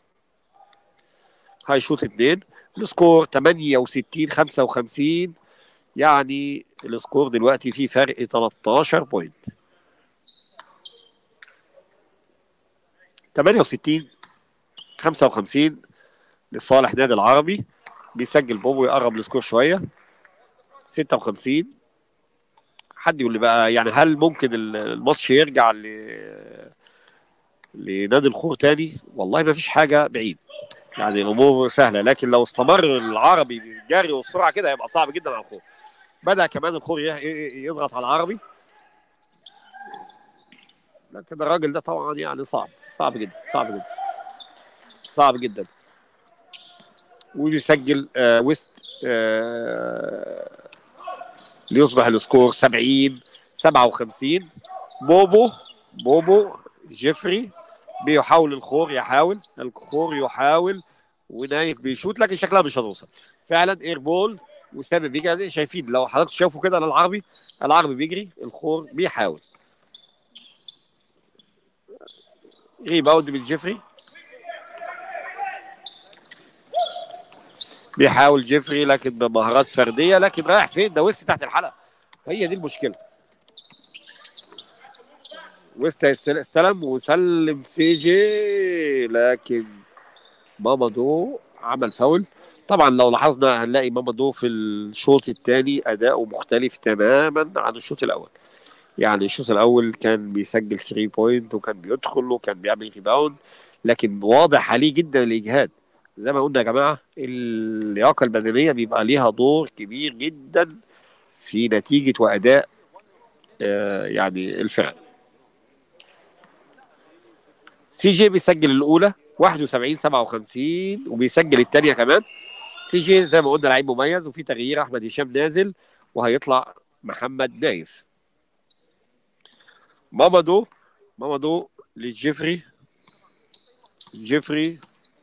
A: هيشوط اثنين السكور 68 55 يعني السكور دلوقتي فيه فرق 13 بوينت 68 55 لصالح نادي العربي بيسجل بوبو يقرب السكور شويه 56 حد يقول لي بقى يعني هل ممكن الماتش يرجع ل لنادي الخور تاني والله ما فيش حاجه بعيد يعني الامور سهله لكن لو استمر العربي بالجري والسرعه كده هيبقى صعب جدا على الخور بدا كمان الخور يضغط على العربي لكن الراجل ده طبعا يعني صعب صعب جدا صعب جدا صعب جدا وبيسجل آه ويست آه ليصبح السكور 70 57 بوبو بوبو جيفري بيحاول الخور يحاول الخور يحاول ونايف بيشوت لكن شكلها مش هتوصل فعلا اير بول وسام بيجري شايفين لو حضرتك شافوا كده العربي العربي بيجري الخور بيحاول ريباوند من جيفري بيحاول جيفري لكن بمهارات فرديه لكن رايح فين ده ويست تحت الحلقه هي دي المشكله ويست استلم وسلم سي جي لكن مامادو عمل فاول طبعا لو لاحظنا هنلاقي مامادو في الشوط الثاني اداؤه مختلف تماما عن الشوط الاول يعني الشوط الاول كان بيسجل 3 بوينت وكان بيدخل وكان بيعمل ريباوند لكن واضح عليه جدا الاجهاد زي ما قلنا يا جماعه اللياقه البدنيه بيبقى ليها دور كبير جدا في نتيجه واداء آه يعني الفرق سي جي بيسجل الاولى 71 57 وبيسجل الثانيه كمان سي جي زي ما قلنا لعيب مميز وفي تغيير احمد هشام نازل وهيطلع محمد نايف مامادو مامادو لجيفري جيفري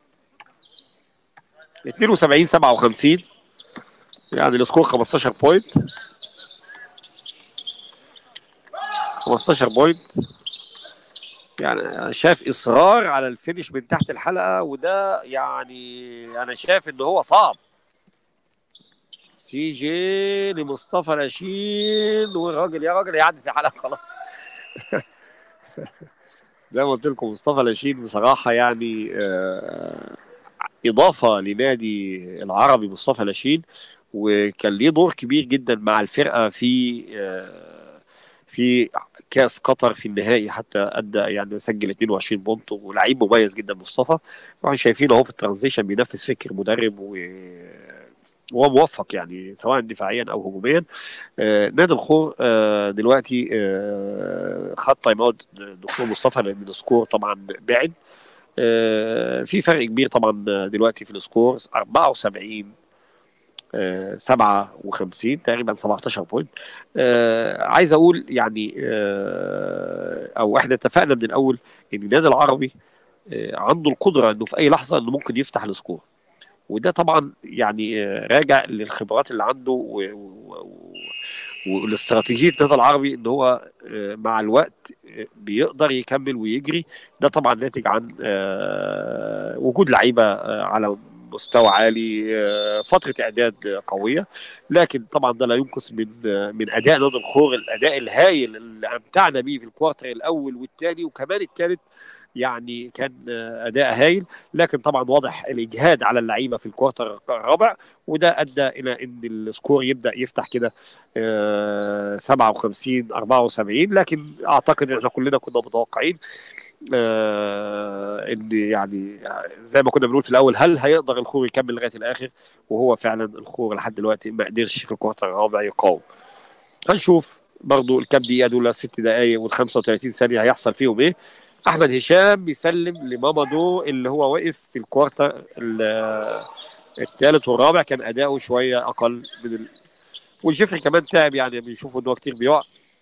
A: 72 57 يعني السكور 15 بوينت 15 بوينت يعني شايف اصرار على الفينش من تحت الحلقه وده يعني انا شايف ان هو صعب سي جي لمصطفى لاشين والراجل يا راجل يعدي في الحلقه خلاص زي ما قلت لكم مصطفى لاشين بصراحه يعني آه اضافه لنادي العربي مصطفى لاشين وكان ليه دور كبير جدا مع الفرقه في آه في كاس قطر في النهائي حتى ادى يعني سجل 22 بونت ولعيب مميز جدا مصطفى واحنا شايفين اهو في الترانزيشن بينفذ فكر مدرب و وهو موفق يعني سواء دفاعيا او هجوميا آه نادي الخور آه دلوقتي آه خد تايم اوت دكتور مصطفى لان السكور طبعا بعد آه في فرق كبير طبعا دلوقتي في السكور 74 57 تقريبا 17 بوينت آه عايز اقول يعني آه او احنا اتفقنا من الاول ان النادي العربي آه عنده القدره انه في اي لحظه انه ممكن يفتح السكور وده طبعا يعني آه راجع للخبرات اللي عنده و... و... والاستراتيجيه النادي العربي ان هو آه مع الوقت بيقدر يكمل ويجري ده طبعا ناتج عن آه وجود لعيبه على مستوى عالي فتره اعداد قويه لكن طبعا ده لا ينقص من من اداء نادي الخور الاداء الهائل اللي امتعنا بيه في الكوارتر الاول والثاني وكمان الثالث يعني كان اداء هايل لكن طبعا واضح الاجهاد على اللعيبه في الكوارتر الرابع وده ادى الى ان السكور يبدا يفتح كده 57 74 لكن اعتقد ان احنا كلنا كنا متوقعين آه ان يعني زي ما كنا بنقول في الاول هل هيقدر الخور يكمل لغايه الاخر وهو فعلا الخور لحد دلوقتي ما قدرش في الكوارتر الرابع يقاوم هنشوف برضو الكام دقيقه دول ست دقائق وال 35 ثانيه هيحصل فيهم ايه احمد هشام بيسلم لمامادو اللي هو واقف في الكوارتر الثالث والرابع كان اداؤه شويه اقل من ال... والجيفري كمان تعب يعني بنشوفه ان هو كتير بيقع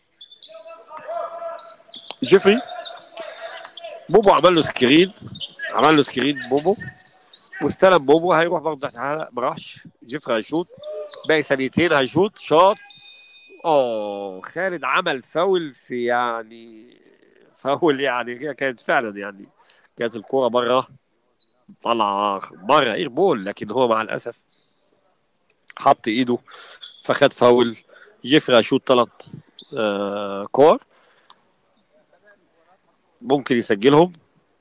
A: جيفري بوبو عمل له سكرين عمل له سكرين بوبو واستلم بوبو هيروح برضه ما راحش جيفري هيشوط باقي ثانيتين هيشوط شاط اوه خالد عمل فاول في يعني فاول يعني كانت فعلا يعني كانت الكوره بره طلع بره اير بول لكن هو مع الاسف حط ايده فخد فاول جيفري هيشوط ثلاث آه كور ممكن يسجلهم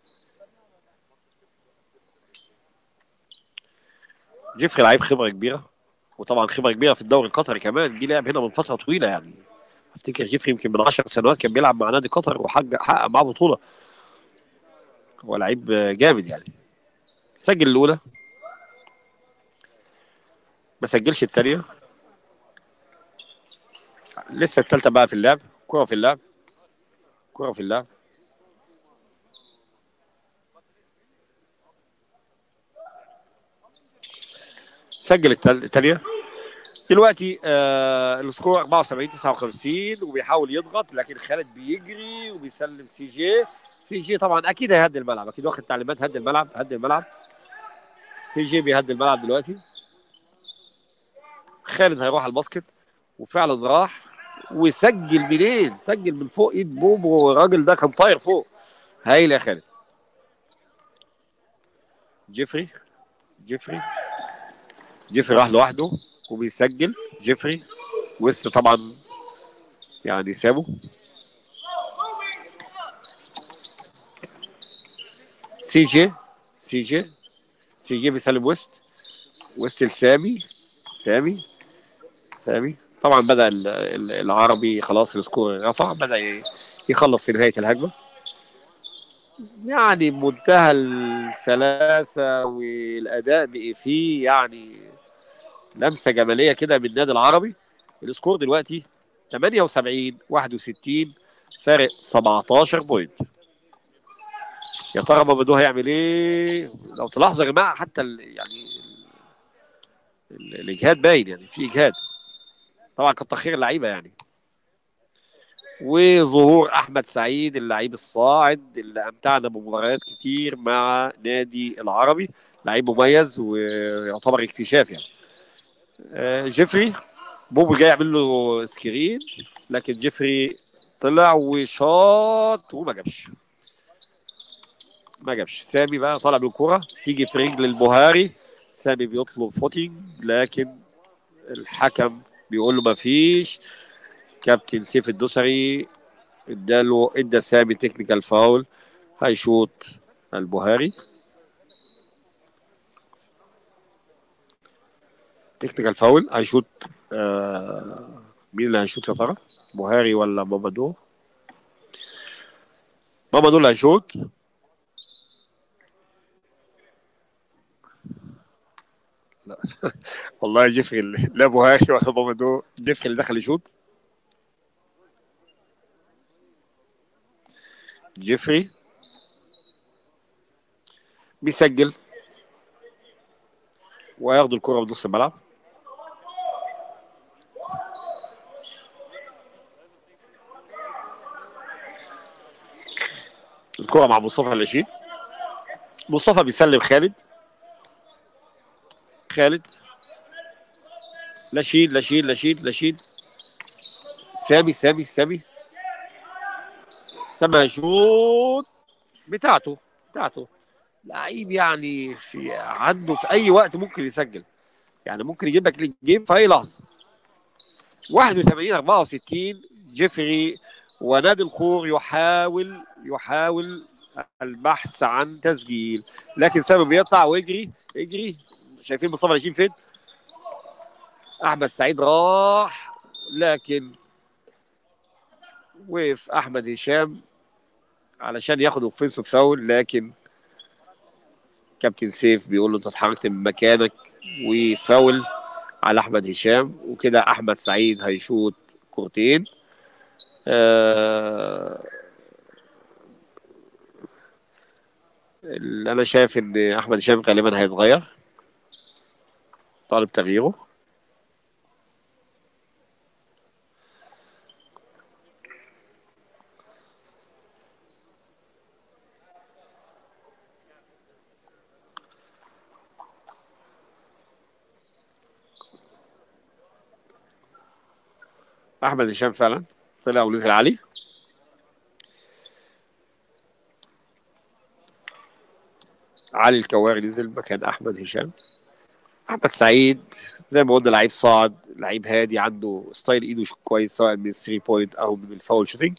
A: جيفري لعيب خبره كبيره وطبعا خبره كبيره في الدوري القطري كمان جه لعب هنا من فتره طويله يعني افتكر جيفري يمكن من 10 سنوات كان بيلعب مع نادي قطر وحقق حقق معاه بطوله هو لعيب جامد يعني سجل الاولى ما سجلش الثانيه لسه الثالثه بقى في اللعب كره في اللعب كره في اللعب سجل الثانيه دلوقتي آه السكور 74 59 وبيحاول يضغط لكن خالد بيجري وبيسلم سي جي سي جي طبعا اكيد هيهدي الملعب اكيد واخد تعليمات هدي الملعب هدي الملعب سي جي بيهدي الملعب دلوقتي خالد هيروح على الباسكت وفعلا راح وسجل منين؟ سجل من فوق ايد بوبو الراجل ده كان طاير فوق هايل يا خالد جيفري جيفري جيفري راح لوحده وبيسجل جيفري ويست طبعا يعني سابه سي جي سي جي سي جي بيسلم ويست ويست لسامي سامي سامي طبعا بدا العربي خلاص السكور رفع بدا يخلص في نهايه الهجمه يعني منتهى السلاسه والاداء بقي فيه يعني لمسه جماليه كده من النادي العربي السكور دلوقتي 78 61 فارق 17 بوينت يا ترى مامادو هيعمل ايه لو تلاحظوا يا جماعه حتى ال يعني ال الاجهاد باين يعني في اجهاد طبعا كتر خير اللعيبه يعني وظهور احمد سعيد اللعيب الصاعد اللي امتعنا بمباريات كتير مع نادي العربي لعيب مميز ويعتبر اكتشاف يعني آه، جيفري بوبو جاي يعمل له سكرين لكن جيفري طلع وشاط وما جابش ما جابش سامي بقى طالع بالكرة تيجي في رجل البهاري سامي بيطلب فوتينج لكن الحكم بيقول له ما فيش كابتن سيف الدوسري اداله ادى سامي تكنيكال فاول هيشوط البهاري تكنيكال فاول هيشوط آه مين اللي هيشوط يا ترى؟ بوهاري ولا مامادو؟ مامادو اللي هيشوط لا والله جيفري لا بوهاري ولا مامادو جيفري اللي دخل يشوط جيفري بيسجل وياخدوا الكرة بنص الملعب الكرة مع مصطفى العشرين مصطفى بيسلم خالد خالد لاشين لاشين لاشين لاشين سامي سامي سامي سامي هيشوط بتاعته بتاعته لعيب يعني في عنده في اي وقت ممكن يسجل يعني ممكن يجيب لك الجيم في اي لحظه 81 64 جيفري ونادي الخور يحاول يحاول البحث عن تسجيل لكن سامي بيقطع ويجري يجري شايفين مصطفى نجيب فين احمد سعيد راح لكن وقف احمد هشام علشان ياخد اوفنسيف فاول لكن كابتن سيف بيقول له انت اتحركت من مكانك وفاول على احمد هشام وكده احمد سعيد هيشوط كورتين آه اللي انا شايف ان احمد هشام غالبا هيتغير طالب تغييره احمد هشام فعلا طلع ونزل علي علي الكواري نزل مكان احمد هشام احمد سعيد زي ما قلنا لعيب صاعد لعيب هادي عنده ستايل ايده كويس سواء من 3 بوينت او من الفاول شوتنج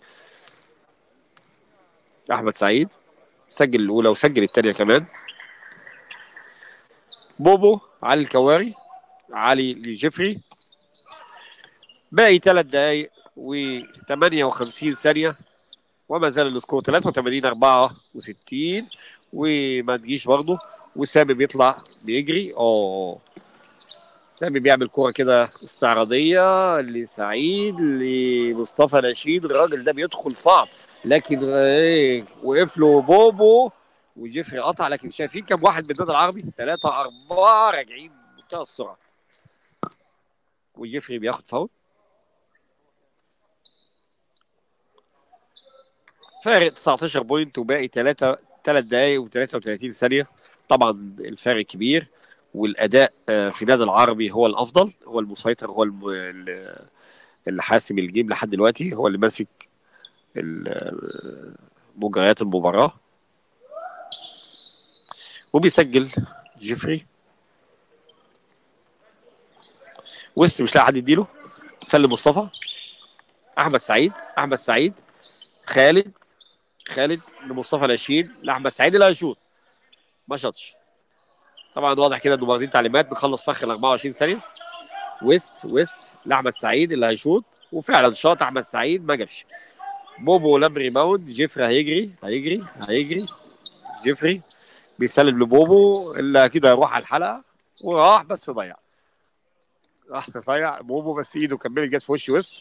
A: احمد سعيد سجل الاولى وسجل الثانيه كمان بوبو علي الكواري علي لجيفري باقي ثلاث دقايق و58 ثانيه وما زال السكور 83 64 وما تجيش برضه وسامي بيطلع بيجري اه سامي بيعمل كوره كده استعراضيه لسعيد لمصطفى نشيد الراجل ده بيدخل صعب لكن ايه وقف له بوبو وجيفري قطع لكن شايفين كم واحد من النادي العربي؟ ثلاثة أربعة راجعين بمنتهى السرعة وجيفري بياخد فاول فارق 19 بوينت وباقي 3 3 دقايق و33 ثانية طبعا الفارق كبير والأداء في نادي العربي هو الأفضل هو المسيطر هو الم... اللي حاسم الجيم لحد دلوقتي هو اللي ماسك مجريات المباراة وبيسجل جيفري ويست مش لاقي حد يديله سلم مصطفى احمد سعيد احمد سعيد خالد خالد لمصطفى لاشين لاحمد سعيد اللي هيشوط ما شاطش طبعا واضح كده انه واخدين تعليمات نخلص فخ ال 24 ثانيه ويست ويست لاحمد سعيد اللي هيشوط وفعلا شاط احمد سعيد ما جابش بوبو لم ريباوند جيفري هيجري هيجري هيجري جيفري بيسلم لبوبو اللي اكيد هيروح على الحلقه وراح بس ضيع راح ضيع بوبو بس ايده كملت جت في وش وسط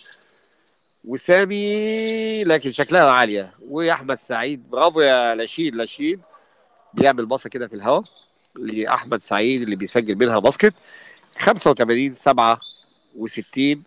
A: وسامي لكن شكلها عاليه واحمد سعيد برافو يا لاشين لاشين بيعمل باصه كده في الهواء لاحمد سعيد اللي بيسجل منها باسكت 85 67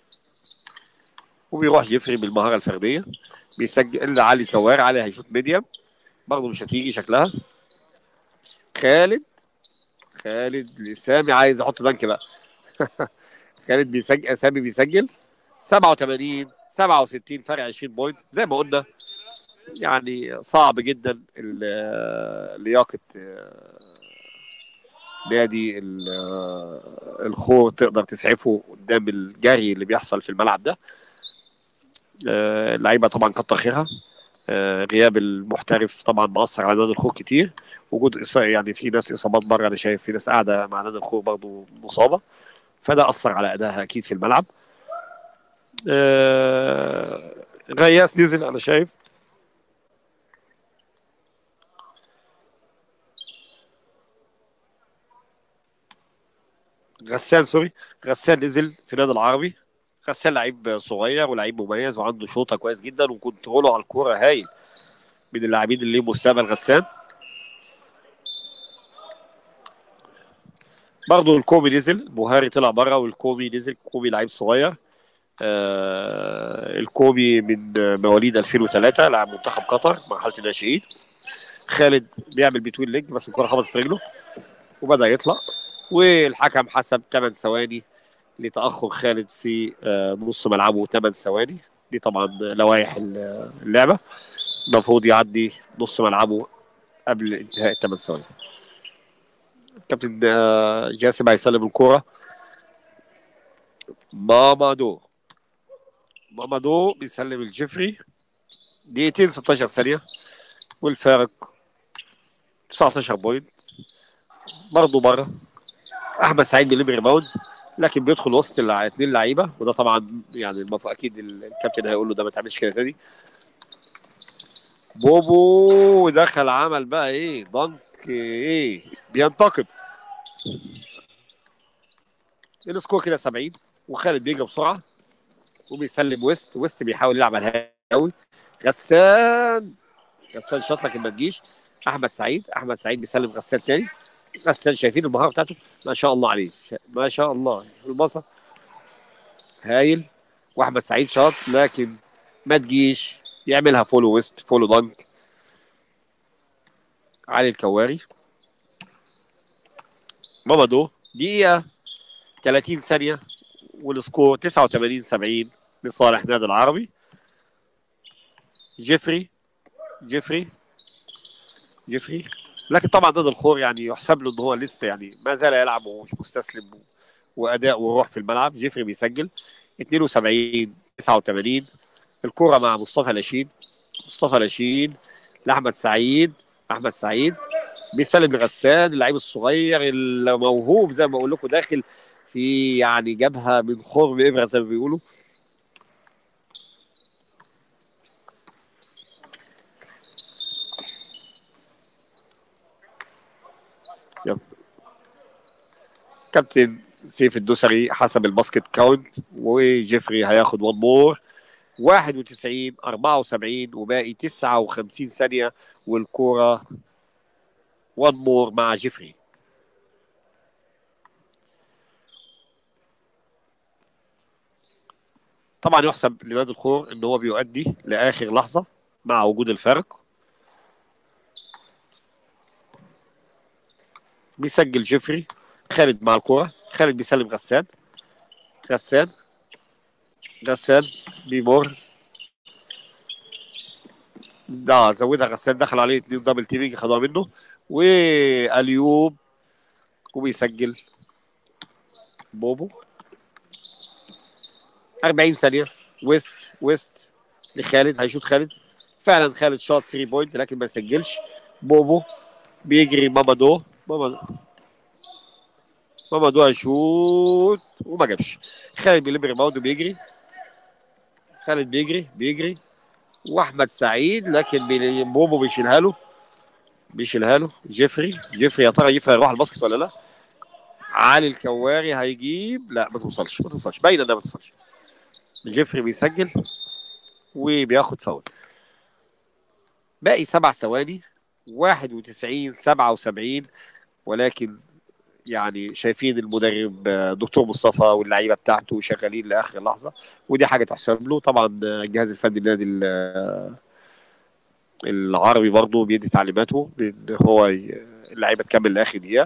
A: وبيروح جيفري بالمهاره الفرديه بيسجل علي كوار علي هيشوط ميديم برضه مش هتيجي شكلها خالد خالد لسامي عايز يحط بنك بقى خالد بيسجل سامي بيسجل 87 67 فرق 20 بوينت زي ما قلنا يعني صعب جدا لياقه نادي الخور تقدر تسعفه قدام الجري اللي بيحصل في الملعب ده اللعيبه طبعا كتر خيرها غياب المحترف طبعا مأثر على نادي الخور كتير وجود يعني في ناس اصابات بره انا شايف في ناس قاعده مع نادي الخور برضه مصابه فده اثر على ادائها اكيد في الملعب غياس نزل انا شايف غسان سوري غسان نزل في النادي العربي غسان لعيب صغير ولعيب مميز وعنده شوطه كويس جدا وكنتروله على الكوره هايل من اللاعبين اللي ليهم مستقبل غسان برضه الكومي نزل بوهاري طلع بره والكومي نزل كومي لعيب صغير آه الكومي من مواليد 2003 لاعب منتخب قطر مرحله الناشئين خالد بيعمل بتوين ليج بس الكره خبطت في رجله وبدا يطلع والحكم حسب 8 ثواني لتاخر خالد في آه نص ملعبه 8 ثواني دي طبعا لوائح اللعبه المفروض يعدي نص ملعبه قبل انتهاء الثمان ثواني كابتن آه جاسم هيسلم الكوره مامادو مامادو بيسلم الجفري دقيقتين 16 ثانيه والفارق 19 بوينت برضه بره احمد سعيد بيلم ريباوند لكن بيدخل وسط اثنين لعيبه وده طبعا يعني المفروض اكيد الكابتن هيقول له ده ما تعملش كده تاني بوبو دخل عمل بقى ايه ضنك ايه بينتقد السكور كده 70 وخالد بيجري بسرعه وبيسلم ويست ويست بيحاول يلعب على الهاوي غسان غسان شاط لكن ما تجيش احمد سعيد احمد سعيد بيسلم غسان تاني غسان شايفين المهاره بتاعته ما شاء الله عليه ما شاء الله البصه هايل واحمد سعيد شاط لكن ما تجيش يعملها فولو ويست فولو دانك علي الكواري مامادو دقيقة 30 ثانية والسكور 89 70 لصالح النادي العربي جيفري جيفري جيفري لكن طبعا نادي الخور يعني يحسب له ان هو لسه يعني ما زال يلعب ومش مستسلم واداء وروح في الملعب جيفري بيسجل 72 89 الكرة مع مصطفى لاشين مصطفى لاشين لاحمد سعيد احمد سعيد بيسلم لغسان اللعيب الصغير الموهوب زي ما بقول لكم داخل في يعني جبهه من خرم ابره زي ما بيقولوا يلا كابتن سيف الدوسري حسب الباسكت كاونت وجيفري هياخد وان مور 91 74 وباقي 59 ثانيه والكوره وان مور مع جيفري طبعا يحسب لنادي الخور ان هو بيؤدي لاخر لحظه مع وجود الفرق بيسجل جيفري خالد مع الكرة خالد بيسلم غسان غسان غسان بيمر ده زودها غسان دخل عليه اتنين دبل تيمينج خدوها منه واليوب وبيسجل بوبو 40 ثانية ويست ويست لخالد هيشوط خالد فعلا خالد شاط 3 بوينت لكن ما سجلش بوبو بيجري مامادو مامادو مامادو هيشوط وما جابش خالد بيلم ريباوند وبيجري خالد بيجري بيجري واحمد سعيد لكن بي- بوبو بيشيلها له بيشيلها له جيفري جيفري يا ترى جيفري هيروح الباسكت ولا لا علي الكواري هيجيب لا ما توصلش ما توصلش باينه انها ما توصلش جيفري بيسجل وبياخد فاول باقي سبع ثواني 91 77 ولكن يعني شايفين المدرب آه، دكتور مصطفى واللعيبه بتاعته شغالين لاخر لحظه ودي حاجه تحسب له طبعا آه، الجهاز الفني للنادي ال- آه، العربي برضه بيدي تعليماته بان هو ي- اللعيبه تكمل لاخر دقيقه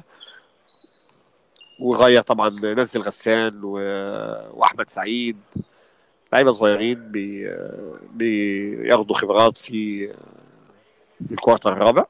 A: وغير طبعا نزل غسان و... واحمد سعيد لعيبه صغيرين بي... بياخدوا خبرات في في الكوارتر الرابع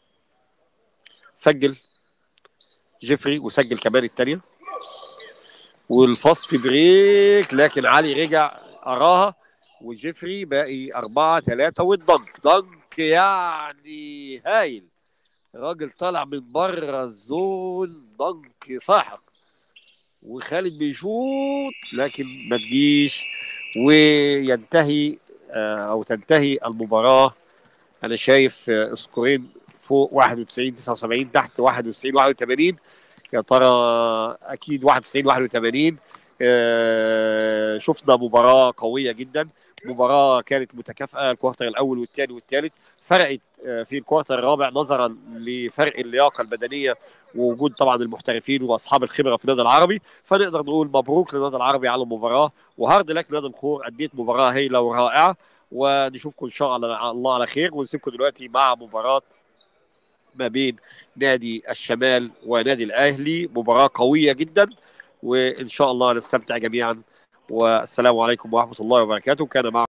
A: سجل جيفري وسجل كمان الثانيه والفاست بريك لكن علي رجع اراها وجيفري باقي أربعة ثلاثة والدنك دنك يعني هايل راجل طالع من بره الزون دنك ساحق وخالد بيشوط لكن ما تجيش وينتهي آه، او تنتهي المباراه انا شايف آه، سكورين فوق 91 79 تحت 91 81 يا ترى اكيد 91 81 آه، شفنا مباراه قويه جدا مباراه كانت متكافئه الكوارتر الاول والثاني والثالث فرقت آه، في الكوارتر الرابع نظرا لفرق اللياقه البدنيه ووجود طبعا المحترفين واصحاب الخبره في النادي العربي فنقدر نقول مبروك للنادي العربي على المباراه وهارد لك نادي الخور اديت مباراه هايله ورائعه ونشوفكم ان شاء الله الله على خير ونسيبكم دلوقتي مع مباراه ما بين نادي الشمال ونادي الاهلي مباراه قويه جدا وان شاء الله نستمتع جميعا والسلام عليكم ورحمه الله وبركاته كان معكم